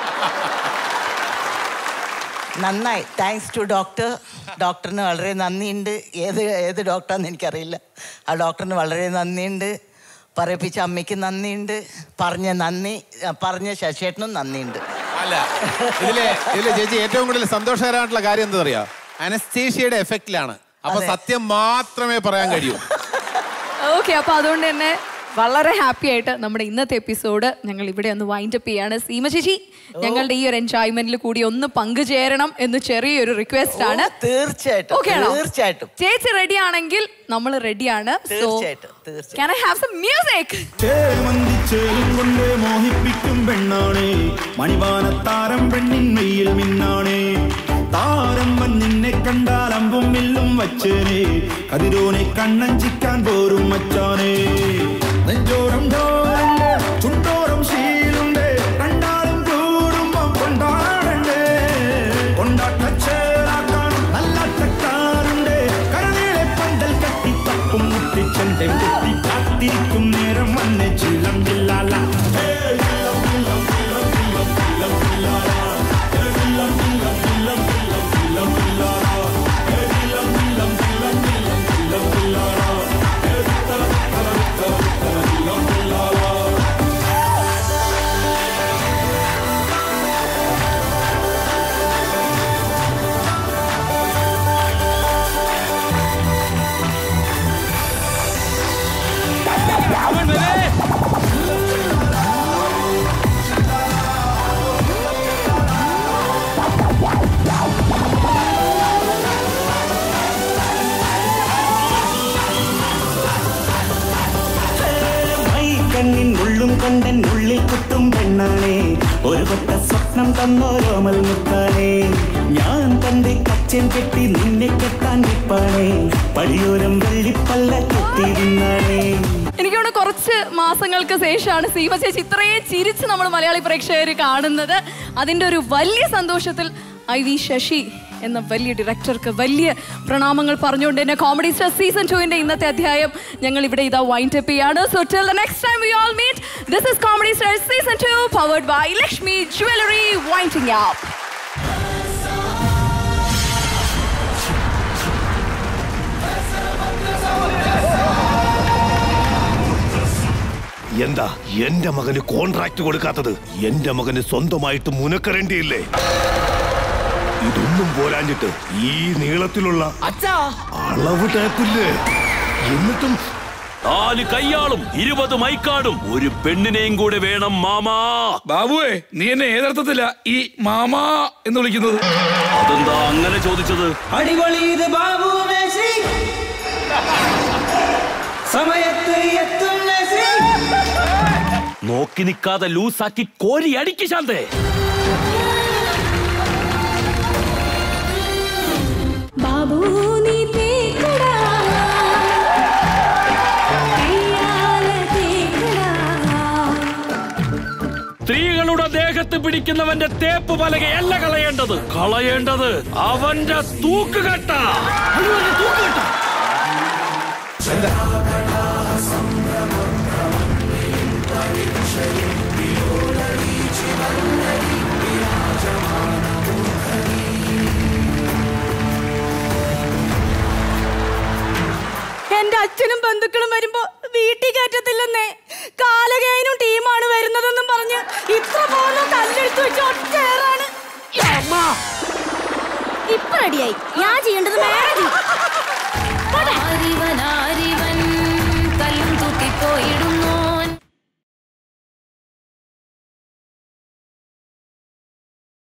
നന്നായി താങ്ക്സ് ടു ഡോക്ടർ ഡോക്ടറിന് വളരെ നന്ദിയുണ്ട് ഏത് ഏത് ഡോക്ടറാണെന്ന് എനിക്കറിയില്ല ആ ഡോക്ടറിന് വളരെ നന്ദിയുണ്ട് പറയിപ്പിച്ച അമ്മയ്ക്ക് നന്ദിയുണ്ട് പറഞ്ഞ നന്ദി ആ, പറഞ്ഞ ശശിയേട്ടനും നന്ദിയുണ്ട് അല്ല ഇതിലെ ഇതിലെ ചേച്ചി ഏറ്റവും കൂടുതൽ സന്തോഷകരമായിട്ടുള്ള കാര്യം എന്താ പറയാ അനസ്തേഷ്യയുടെ എഫക്റ്റിലാണ് അപ്പൊ അതെ. സത്യം മാത്രമേ പറയാൻ കഴിയൂ ഓക്കെ അപ്പൊ അതുകൊണ്ട് തന്നെ വളരെ ഹാപ്പി ആയിട്ട് നമ്മുടെ ഇന്നത്തെ എപ്പിസോഡ് ഞങ്ങൾ ഇവിടെ ഒന്ന് വൈൻഡ് അപ്പ് ചെയ്യാണ് സീമ ചേച്ചി ഞങ്ങളുടെ ഈ ഒരു എൻജോയ്മെന്റിൽ കൂടി ഒന്ന് പങ്കുചേരണം എന്ന് ചെറിയൊരു റിക്വസ്റ്റ് ആണ് തീർച്ചയായിട്ടും Okay ആണോ? തീർച്ചയായിട്ടും ചേച്ചി റെഡി ആണെങ്കിൽ നമ്മൾ റെഡിയാണ് തീർച്ചയായിട്ടും തീർച്ചയായിട്ടും Can I have some music? ചേലും കൊണ്ട് മോഹിപ്പിക്കും പെണ്ണാണേ മണിവാനത്താരം പെണ്ണിൻ മെയ്യിൽ മിന്നാണേ താരം നിന്നെ കണ്ടാൽ അമ്പും വില്ലും വച്ചേനെ കതിരോനെ കണ്ണഞ്ചിക്കാൻ പോരും മച്ചാനേ നെഞ്ചോരം ഡോറുണ്ട് ചുണ്ടോരം ശീലുണ്ട് രണ്ടാളും കൂടുമ്പം കൊണ്ടാടണ്ടേ കൊണ്ടാട്ടച്ചേരാക്കാൻ നല്ല ചക്കാറുണ്ട് കരനീളെ പന്തൽ കെട്ടി തപ്പും മുട്ടിച്ചെന്റെ കുട്ടി കാത്തിരിക്കും നേരം വന്ന് ചിലം ജില്ലാല കണ്ണിൻ ഉള്ളും കൊണ്ടൻ ഉള്ളിൽ കുത്തും പെണ്ണാണേ ഒരു വട്ട സ്വപ്നം തന്നോരോമൽ മുത്താണേ ഞാൻ തന്റെ കച്ചൻ കെട്ടി നിന്നെ കെട്ടാൻ നിപ്പാണേ പടിയോരം വെള്ളിപ്പല്ല കെട്ടിയിരുന്നാണേ എനിക്കോട് കുറച്ച് മാസങ്ങൾക്ക് ശേഷമാണ് സീമ ചേച്ചി ഇത്രയും ചിരിച്ച് നമ്മൾ മലയാളി പ്രേക്ഷകർ കാണുന്നത് അതിൻ്റെ ഒരു വലിയ സന്തോഷത്തിൽ ഐ വി ശശി എന്ന വലിയ ഡയറക്ടർക്ക് വലിയ പ്രണാമങ്ങൾ പറഞ്ഞുകൊണ്ട് തന്നെ കോമഡി സ്റ്റാർ സീസൺ ടുവിന്റെ ഇന്നത്തെ അധ്യായം ഞങ്ങൾ ഇവിടെ ഇതാ വൈൻഡ് അപ്പ് ചെയ്യാണ് so till the next time we all meet this is comedy star season two powered by Lakshmi jewellery winding up എന്താ എന്റെ മകന് കോൺട്രാക്ട് കൊടുക്കാത്തത് എന്റെ മകന് സ്വന്തമായിട്ട് മുനക്കരണ്ടിയില്ലേ ഇതൊന്നും പോരാഞ്ഞിട്ട് ഈ നീളത്തിലുള്ള അച്ഛാ അളവ് ടേപ്പില്ലേ എന്നിട്ടും നാല് കയ്യാളും ഇരുപത് മൈക്കാടും ഒരു പെണ്ണിനെയും കൂടെ വേണം മാമാ ബാബുവേ നീ എന്നെ ഏതർത്ഥത്തില ഈ മാമാ എന്ന് വിളിക്കുന്നത് അതെന്താ അങ്ങനെ ചോദിച്ചത് അടിപൊളി ഇത് ബാബു മേശി സമയത്ത് എത്തും മേശി നോക്കി നിൽക്കാതെ ലൂസാക്കി കോരി അടിക്ക് ശാന്തേ ബാബു നീ തേക്കടാ കയ്യാല തേക്കടാ സ്ത്രീകളുടെ ദേഹത്ത് പിടിക്കുന്നവന്റെ തേപ്പ് പലകയല്ല കളയേണ്ടത് കളയേണ്ടത് അവന്റെ തൂക്കുകെട്ട എന്റെ അച്ഛനും ബന്ധുക്കളും വരുമ്പോ വീട്ടിൽ കയറ്റത്തില്ലെന്നേ കാലകേനും ടീമാണ് വരുന്നതെന്നും പറഞ്ഞ് ഇത്ര പോകുന്ന കല്ലെടുത്ത് വെച്ച് ഒറ്റേറാണ് ഇപ്പൊ റെഡിയായി ഞാൻ ചെയ്യേണ്ടത് മാരേജ് അറിവനാ